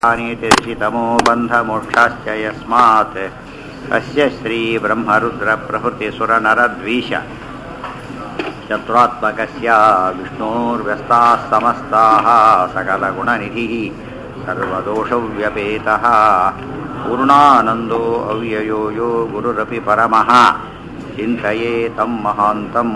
नीतिर्षितमो बन्धमोक्षाश्च यस्मात् अस्य श्रीब्रह्मरुद्रप्रभृतिसुरनरद्वीष चतुरात्मकस्य विष्णोर्व्यस्ताः समस्ताः सकलगुणनिधिः सर्वदोषव्यपेतः पूर्णानन्दो अव्ययो यो गुरुरपि परमः चिन्तये तं महान्तम्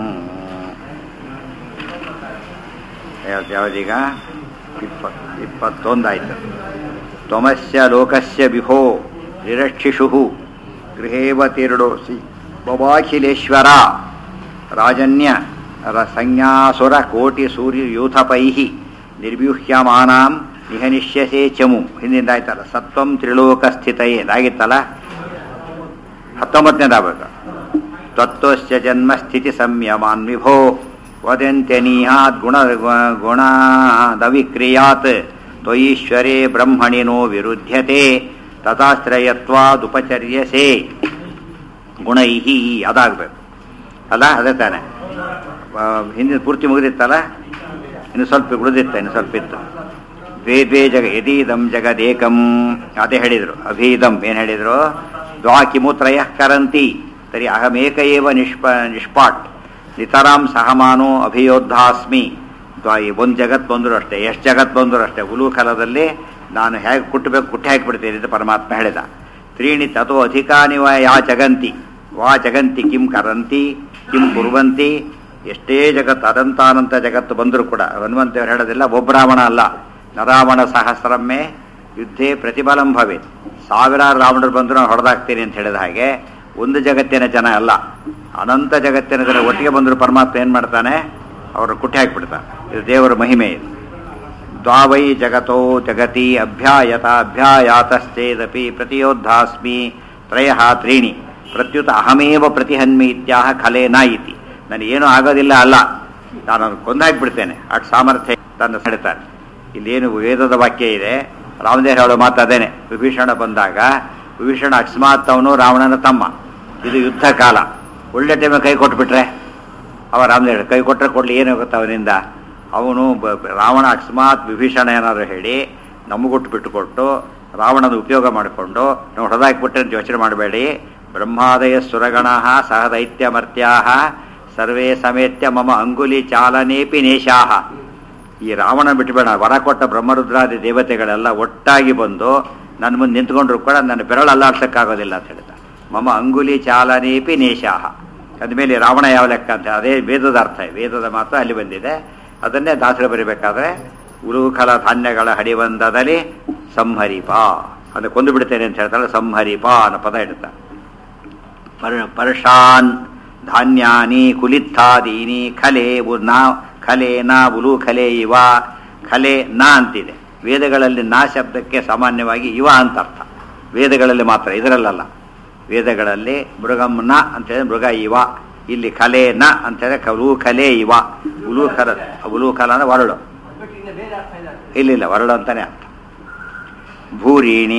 ಯಾವ್ದು ಯಾವ್ದೀಗ ಇಪ್ಪತ್ ಇಪ್ಪತ್ತೊಂದಾಯ್ತು ತ್ವಮಸ್ಯ ಲೋಕಸ್ಯ ವಿಭೋ ನಿರಕ್ಷಿಷು ಗೃಹೇವತಿರ್ಡೋಸಿ ಬವಾಖಿಲೇಶ್ವರ ರಾಜನ್ಯ ರ ಸಂಜ್ಞಾಸುರ ಕೋಟಿ ಸೂರ್ಯಯೂಥಪೈ ನಿರ್ವ್ಯೂಹ್ಯಮಾನಾಂ ನಿಹನಿಷ್ಯಸೇ ಚಮು ಹಿಂದಿಂದ ಆಯ್ತಲ್ಲ ಸತ್ವಂ ತ್ರಿಲೋಕ ಸ್ಥಿತಯೇ ಇದಾಗಿತ್ತಲ್ಲ ಹತ್ತೊಂಬತ್ತನೇದಾಗಬೇಕು ತತ್ವಸ್ಯ ಜನ್ಮ ಸ್ಥಿತಿ ಸಂಯಮಾನ್ ವಿಭೋ ವದಂತ್ಯನೀಹಾತ್ ಗುಣ ಗುಣದವಿಕ್ರಿಯಾತ್ ತ್ವಯೀಶ್ವರೇ ಬ್ರಹ್ಮಣಿನೋ ವಿರುದ್ಧ್ಯತೆ ತಥಾಶ್ರಯತ್ವಾದುಪಚರ್ಯಸೆ ಗುಣೈಹಿ ಅದಾಗಬೇಕು ಅಲ್ಲ ಅದೇ ತಾನೆ ಹಿಂದಿನ ಪೂರ್ತಿ ಮುಗಿದಿತ್ತಲ್ಲ ಇನ್ನು ಸ್ವಲ್ಪ ಉಳಿದಿತ್ತ ಇನ್ನು ಸ್ವಲ್ಪ ಇತ್ತು ದ್ವೇ ದ್ವೇ ಜಗ ಯದೀದಂ ಜಗದೇಕಂ ಅದೇ ಹೇಳಿದರು ಅಭೀದಂ ಏನು ಹೇಳಿದರು ದ್ವಾಕಿಮೂತ್ರಯ ಕರಂತಿ ತರಿ ಅಹಮೇಕ ಏವ ನಿಷ್ಪ ನಿಷ್ಪಾಟ್ ನಿತರಾಂ ಸಹಮಾನೋ ಅಭಿಯೋದ್ಧಾಸ್ಮಿ ಒಂದು ಜಗತ್ ಬಂದರು ಅಷ್ಟೇ ಎಷ್ಟು ಜಗತ್ ಬಂದರು ಅಷ್ಟೇ ಉಲೂಖಲದಲ್ಲಿ ನಾನು ಹೇಗೆ ಕುಟ್ಟಬೇಕು ಕುಟ್ಟಿ ಹಾಕಿಬಿಡ್ತೀನಿ ಅಂತ ಪರಮಾತ್ಮ ಹೇಳಿದ ತ್ರೀಣಿ ತಥೋ ಅಧಿಕಾನಿ ವ ಯಾ ಜಗಂತಿ ವಾ ಜಗಂತಿ ಕಿಂ ಕರಂತಿ ಕಿಂ ಕುರುವಂತಿ ಎಷ್ಟೇ ಜಗತ್ತು ಅದಂತಾನಂತ ಜಗತ್ತು ಬಂದರೂ ಕೂಡ ಹನುಮಂತೇವರು ಹೇಳೋದಿಲ್ಲ ಒಬ್ಬರಾವಣ ಅಲ್ಲ ನರಾವಣ ಸಹಸ್ರಮ್ಮೆ ಯುದ್ಧೇ ಪ್ರತಿಫಲಂ ಭವೆ ಸಾವಿರಾರು ರಾವಣರು ಬಂದರೂ ನಾನು ಹೊಡೆದಾಕ್ತೀನಿ ಅಂತ ಹೇಳಿದ ಹಾಗೆ ಒಂದು ಜಗತ್ತಿನ ಜನ ಅಲ್ಲ ಅನಂತ ಜಗತ್ತಿನ ಜನ ಒಟ್ಟಿಗೆ ಬಂದರೂ ಪರಮಾತ್ಮ ಏನು ಮಾಡ್ತಾನೆ ಅವರು ಕುಟ್ಟಿ ಹಾಕಿಬಿಡ್ತಾನೆ ಇದು ದೇವರ ಮಹಿಮೆ ಇದು ದ್ವಾವೈ ಜಗತೋ ಜಗತಿ ಅಭ್ಯಾಯತ ಅಭ್ಯಾಯಾತಶ್ಚೇದಪಿ ಪ್ರತಿಯೋದ್ಧಾಸ್ಮಿ ತ್ರಯ ತ್ರೀಣಿ ಪ್ರತ್ಯುತ ಅಹಮೇವ ಪ್ರತಿಹನ್ಮಿ ಇತ್ಯಾಹ ಖಲೇನ ಇತಿ ನನಗೇನು ಆಗೋದಿಲ್ಲ ಅಲ್ಲ ನಾನು ಕೊಂದಾಕ್ಬಿಡ್ತೇನೆ ಅಷ್ಟು ಸಾಮರ್ಥ್ಯ ತನ್ನ ಹೇಳ್ತಾರೆ ಇಲ್ಲೇನು ವೇದದ ವಾಕ್ಯ ಇದೆ ರಾಮದೇವ್ ಹೇಳೋ ಮಾತು ಅದೇನೆ ವಿಭೀಷಣ ಬಂದಾಗ ವಿಭೀಷಣ ಅಕಸ್ಮಾತ್ ಅವನು ರಾವಣನ ತಮ್ಮ ಇದು ಯುದ್ಧ ಕಾಲ ಒಳ್ಳೆ ಟೈಮ ಕೈ ಕೊಟ್ಬಿಟ್ರೆ ಅವ ರಾಮದೇವ್ ಕೈ ಕೊಟ್ಟರೆ ಕೊಡ್ಲಿ ಏನಾಗುತ್ತೆ ಅವನಿಂದ ಅವನು ರಾವಣ ಅಕಸ್ಮಾತ್ ವಿಭೀಷಣ ಏನಾದ್ರು ಹೇಳಿ ನಮಗೊಟ್ಟು ಬಿಟ್ಟುಕೊಟ್ಟು ರಾವಣನ ಉಪಯೋಗ ಮಾಡಿಕೊಂಡು ನಾವು ಹೊಡೆದಾಕ್ಬಿಟ್ರೆ ಅಂತ ಯೋಚನೆ ಮಾಡಬೇಡಿ ಬ್ರಹ್ಮಾದಯ ಸುರಗಣ ಸಹ ದೈತ್ಯಮರ್ತ್ಯಾ ಸರ್ವೇ ಸಮೇತ್ಯ ಮಮ ಅಂಗುಲಿ ಚಾಲನೇಪಿ ನೇಶಾಹ ಈ ರಾವಣ ಬಿಟ್ಟಬೇಡ ವರ ಕೊಟ್ಟ ಬ್ರಹ್ಮರುದ್ರಾದಿ ದೇವತೆಗಳೆಲ್ಲ ಒಟ್ಟಾಗಿ ಬಂದು ನನ್ನ ಮುಂದೆ ನಿಂತ್ಕೊಂಡ್ರು ಕೂಡ ನನ್ನ ಬೆರಳು ಅಲ್ಲಾಡ್ಸಕ್ಕಾಗೋದಿಲ್ಲ ಅಂತ ಹೇಳಿದ ಮಮ ಅಂಗುಲಿ ಚಾಲನೇಪಿ ನೇಶಾಹ ಅಂದಮೇಲೆ ರಾವಣ ಯಾವ ಲೆಕ್ಕ ಅಂತ ಅದೇ ವೇದದ ಅರ್ಥ ವೇದದ ಮಾತು ಅಲ್ಲಿ ಬಂದಿದೆ ಅದನ್ನೇ ದಾಸರು ಬರೀಬೇಕಾದ್ರೆ ಉಲೂಖಲ ಧಾನ್ಯಗಳ ಹಡಿವಂದದಲ್ಲಿ ಸಂಹರಿಪ ಅದು ಕೊಂದು ಬಿಡ್ತೇನೆ ಅಂತ ಹೇಳ್ತಾಳೆ ಸಂಹರಿಪ ಅನ್ನೋ ಪದ ಇಡ್ತಾ ಪರ್ ಪರ್ಷಾನ್ ಧಾನ್ಯಾನಿ ಕುಲಿತ್ಥಾದೀನಿ ಖಲೆ ನಾ ಖಲೆ ನಾ ಉಲು ಖಲೆ ಇವ ಖಲೆ ನಾ ಅಂತಿದೆ ವೇದಗಳಲ್ಲಿ ನಾ ಶಬ್ದಕ್ಕೆ ಸಾಮಾನ್ಯವಾಗಿ ಇವ ಅಂತ ಅರ್ಥ ವೇದಗಳಲ್ಲಿ ಮಾತ್ರ ಇದರಲ್ಲಲ್ಲ ವೇದಗಳಲ್ಲಿ ಮೃಗಂನ ಅಂತೇಳಿದ್ರೆ ಮೃಗ ಇವ ಇಲ್ಲಿ ಖಲೆ ನ ಅಂತೇಳಿದ್ರೆ ಉಲು ಖಲೆ ಇವ ಉಲೂಖಲ ಉಲೂಖಲ ಅಂದ್ರೆ ವರಳು ಇಲ್ಲಿಲ್ಲ ವರಳು ಅಂತಾನೆ ಅರ್ಥ ಭೂರೀಣಿ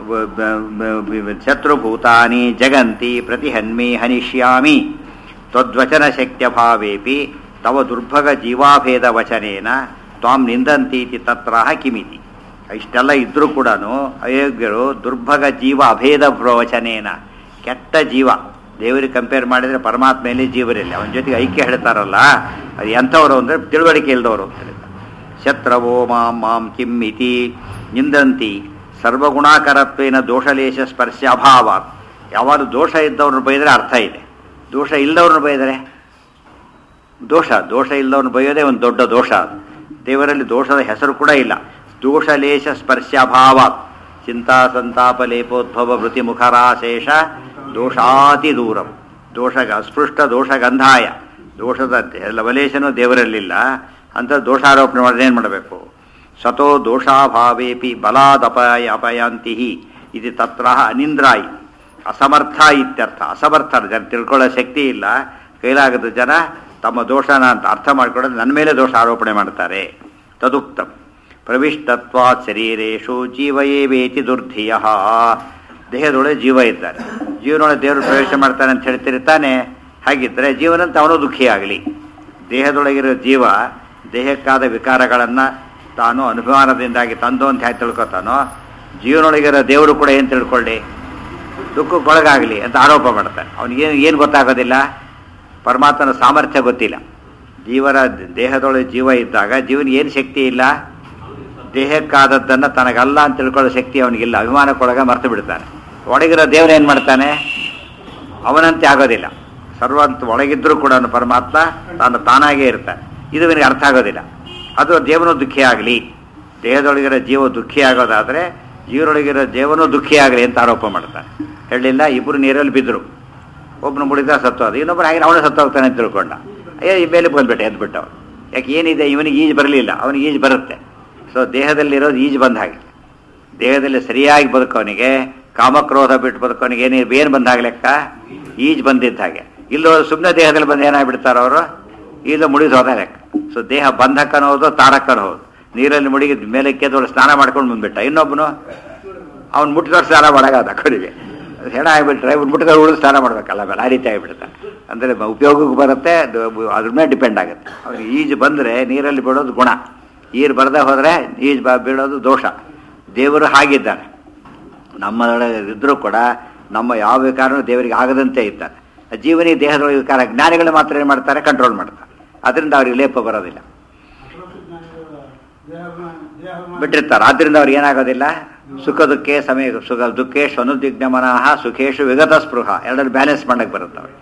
ಶತ್ರುಭೂತಾನಿ ಜಗಂತಿ ಪ್ರತಿಹನ್ಮಿ ಹನಿಷ್ಯಾಮಿ ತ್ವದ್ವಚನ ಶಕ್ತ್ಯ ಭಾವೇಪಿ ತವ ದುರ್ಭಗ ಜೀವಾಭೇದ ವಚನೇನ ತ್ವಾಂ ನಿಂದಂತೀತಿ ತತ್ರ ಕಿಮಿತಿ ಇಷ್ಟೆಲ್ಲ ಇದ್ರೂ ಕೂಡ ಅಯೋಗ್ಯರು ದುರ್ಭಗ ಜೀವ ಅಭೇದ ಪ್ರವಚನೇನ ಕೆಟ್ಟ ಜೀವ ದೇವರಿಗೆ ಕಂಪೇರ್ ಮಾಡಿದರೆ ಪರಮಾತ್ಮೆಯಲ್ಲಿ ಜೀವರಿಲ್ಲ ಅವನ ಜೊತೆಗೆ ಐಕ್ಯ ಹೇಳ್ತಾರಲ್ಲ ಅದು ಎಂಥವ್ರು ಅಂದರೆ ತಿಳುವಳಿಕೆ ಇಲ್ದವರು ಅಂತ ಹೇಳ್ತಾರೆ ಶತ್ರವೋ ಮಾಂ ಮಾಂ ಕಿಮ್ ಇತಿ ನಿಂದಂತಿ ಸರ್ವಗುಣಾಕರತ್ವೇನ ದೋಷಲೇಶ ಸ್ಪರ್ಶ ಅಭಾವ ಯಾವಾಗ ದೋಷ ಇದ್ದವ್ರನ್ನ ಬೈದರೆ ಅರ್ಥ ಇದೆ ದೋಷ ಇಲ್ಲದವ್ರನ್ನ ಬೈದರೆ ದೋಷ ದೋಷ ಇಲ್ಲದವ್ರನ್ನ ಬೈಯೋದೇ ಒಂದು ದೊಡ್ಡ ದೋಷ ಅದು ದೇವರಲ್ಲಿ ದೋಷದ ಹೆಸರು ಕೂಡ ಇಲ್ಲ ದೋಷಲೇಶ ಸ್ಪರ್ಶ ಅಭಾವ ಚಿಂತಾ ಸಂತಾಪ ಲೇಪೋದ್ಭವ ವೃತ್ತಿ ಮುಖರಾಶೇಷ ದೋಷಾತಿ ದೂರಂ ದೋಷ ಅಸ್ಪೃಷ್ಟ ದೋಷಗಂಧಾಯ ದೋಷದ ಲವಲೇಶನೂ ದೇವರಲ್ಲಿಲ್ಲ ಅಂತ ದೋಷಾರೋಪಣೆ ಮಾಡಿದ್ರೆ ಏನು ಮಾಡಬೇಕು ಸತೋ ದೋಷಾಭಾವೇಪಿ ಬಲಾದಪಾಯ ಅಪಯಾಂತಿ ಇದು ತತ್ರ ಅನಿಂದ್ರಾಯಿ ಅಸಮರ್ಥ ಇತ್ಯರ್ಥ ಅಸಮರ್ಥ ಜನ ತಿಳ್ಕೊಳ್ಳೋ ಶಕ್ತಿ ಇಲ್ಲ ಕೈಲಾಗದ ಜನ ತಮ್ಮ ದೋಷನ ಅಂತ ಅರ್ಥ ಮಾಡ್ಕೊಳ್ಳೋದು ನನ್ನ ಮೇಲೆ ದೋಷ ಆರೋಪಣೆ ಮಾಡ್ತಾರೆ ತದುಕ್ತಂ ಪ್ರವಿಷ್ಟತ್ವಾತ್ ಶರೀರೇಶು ಜೀವಯೇವೇತಿ ದುರ್ಧಿಯ ದೇಹದೊಳಗೆ ಜೀವ ಇದ್ದಾರೆ ಜೀವನೊಳಗೆ ದೇವರು ಪ್ರವೇಶ ಮಾಡ್ತಾನೆ ಅಂತ ಹೇಳ್ತಿರ್ತಾನೆ ಹಾಗಿದ್ದರೆ ಜೀವನಂತ ಅವನು ದುಃಖಿಯಾಗಲಿ ದೇಹದೊಳಗಿರೋ ಜೀವ ದೇಹಕ್ಕಾದ ವಿಕಾರಗಳನ್ನು ತಾನು ಅನುಭವಾನದಿಂದಾಗಿ ತಂದು ಅಂತ ಹೇಗೆ ತಿಳ್ಕೊತಾನೋ ಜೀವನೊಳಗಿರೋ ದೇವರು ಕೂಡ ಏನು ತಿಳ್ಕೊಳ್ಳಿ ದುಃಖಕ್ಕೊಳಗಾಗಲಿ ಅಂತ ಆರೋಪ ಮಾಡ್ತಾನೆ ಅವನಿಗೇನು ಏನು ಗೊತ್ತಾಗೋದಿಲ್ಲ ಪರಮಾತ್ಮನ ಸಾಮರ್ಥ್ಯ ಗೊತ್ತಿಲ್ಲ ಜೀವನ ದೇಹದೊಳಗೆ ಜೀವ ಇದ್ದಾಗ ಜೀವನಿಗೆ ಏನು ಶಕ್ತಿ ಇಲ್ಲ ದೇಹಕ್ಕಾದದ್ದನ್ನು ತನಗಲ್ಲ ಅಂತ ತಿಳ್ಕೊಳ್ಳೋ ಶಕ್ತಿ ಅವನಿಗಿಲ್ಲ ಅಭಿಮಾನಕ್ಕೊಳಗ ಮರ್ತು ಬಿಡ್ತಾನೆ ಒಳಗಿರೋ ದೇವರು ಏನು ಮಾಡ್ತಾನೆ ಅವನಂತೆ ಆಗೋದಿಲ್ಲ ಸರ್ವಂತ ಒಳಗಿದ್ರೂ ಕೂಡ ಅವನು ಪರಮಾತ್ಮ ತಾನು ತಾನಾಗೇ ಇರ್ತಾನೆ ಇದು ಇವನಿಗೆ ಅರ್ಥ ಆಗೋದಿಲ್ಲ ಅದು ದೇವನು ದುಃಖಿ ಆಗಲಿ ದೇಹದೊಳಗಿರೋ ಜೀವ ದುಃಖಿ ಆಗೋದಾದರೆ ಜೀವನೊಳಗಿರೋ ದೇವನು ದುಃಖಿ ಆಗಲಿ ಅಂತ ಆರೋಪ ಮಾಡ್ತಾನೆ ಹೇಳಿಲ್ಲ ಇಬ್ಬರು ನೀರಲ್ಲಿ ಬಿದ್ದರು ಒಬ್ಬನು ಮುಡಿದ ಸತ್ತೋದ ಇನ್ನೊಬ್ಬರು ಹಾಗೆ ಅವನೇ ಸತ್ತೋಗ್ತಾನೆ ಅಂತ ತಿಳ್ಕೊಂಡ ಅಯ್ಯೋ ಈ ಮೇಲೆ ಬಂದ್ಬಿಟ್ಟೆ ಎದ್ಬಿಟ್ಟು ಅವನು ಯಾಕೆ ಏನಿದೆ ಇವನಿಗೆ ಈಜು ಬರಲಿಲ್ಲ ಅವನಿಗೆ ಈಜು ಬರುತ್ತೆ ಸೊ ದೇಹದಲ್ಲಿರೋದು ಈಜು ಬಂದ ಹಾಗೆ ದೇಹದಲ್ಲಿ ಸರಿಯಾಗಿ ಬದುಕೋನಿಗೆ ಕಾಮಕ್ರೋಧ ಬಿಟ್ಟು ಬದುಕೋನಿಗೆ ಏನು ಏನು ಬಂದಾಗ ಲೆಕ್ಕ ಈಜು ಬಂದಿದ್ದ ಹಾಗೆ ಇಲ್ಲೋ ಸುಮ್ಮನೆ ದೇಹದಲ್ಲಿ ಬಂದು ಏನಾಗ್ಬಿಡ್ತಾರ ಅವರು ಇಲ್ಲ ಮುಡಿದು ಹೋದ ಲೆಕ್ಕ ಸೊ ದೇಹ ಬಂಧಕ್ಕನ ಹೋದು ತಾರಕ್ಕನ ಹೋದು ನೀರಲ್ಲಿ ಮುಡಿಗೆ ಮೇಲೆ ಕೆದ್ದೊಳು ಸ್ನಾನ ಮಾಡ್ಕೊಂಡು ಬಂದ್ಬಿಟ್ಟ ಇನ್ನೊಬ್ಬನು ಅವ್ನು ಮುಟ್ಟಿದವ್ರು ಸ್ನಾನ ಮಾಡಾಗದ ಕಡೆಗೆ ಹೆಣ ಆಗಿಬಿಟ್ರೆ ಇವ್ನು ಮುಟ್ಟಿದವ್ರು ಉಳಿದು ಸ್ನಾನ ಮಾಡ್ಬೇಕಲ್ಲ ಆಮೇಲೆ ಆ ರೀತಿ ಆಗಿಬಿಡ್ತಾನೆ ಅಂದರೆ ಉಪಯೋಗಕ್ಕೆ ಬರುತ್ತೆ ಅದು ಅದ್ರ ಮೇಲೆ ಡಿಪೆಂಡ್ ಆಗುತ್ತೆ ಅವ್ನಿಗೆ ಈಜು ಬಂದರೆ ನೀರಲ್ಲಿ ಬಿಡೋದು ಗುಣ ನೀರು ಬರದೆ ಹೋದರೆ ಈಜು ಬ ಬೀಳೋದು ದೋಷ ದೇವರು ಹಾಗಿದ್ದಾನೆ ನಮ್ಮದೊಳಗೆ ಇದ್ರೂ ಕೂಡ ನಮ್ಮ ಯಾವ ವಿಕಾರನೂ ದೇವರಿಗೆ ಆಗದಂತೆ ಇದ್ದಾನೆ ಜೀವನಿ ದೇಹದೊಳಗೆ ವಿಕಾರ ಜ್ಞಾನಿಗಳು ಮಾತ್ರ ಏನು ಮಾಡ್ತಾರೆ ಕಂಟ್ರೋಲ್ ಮಾಡ್ತಾರೆ ಅದರಿಂದ ಅವ್ರಿಗೆ ಲೇಪ ಬರೋದಿಲ್ಲ ಬಿಟ್ಟಿರ್ತಾರೆ ಆದ್ದರಿಂದ ಅವ್ರಿಗೆ ಏನಾಗೋದಿಲ್ಲ ಸುಖ ದುಃಖೇ ಸಮಯ ಸುಖ ದುಃಖೇಶು ಅನುದಿಗ್ನ ಮನಃ ಸುಖೇಶು ವಿಗತ ಸ್ಪೃಹ ಎರಡನ್ನು ಬ್ಯಾಲೆನ್ಸ್ ಮಾಡಕ್ಕೆ ಬರುತ್ತೆ ಅವ್ರಿಗೆ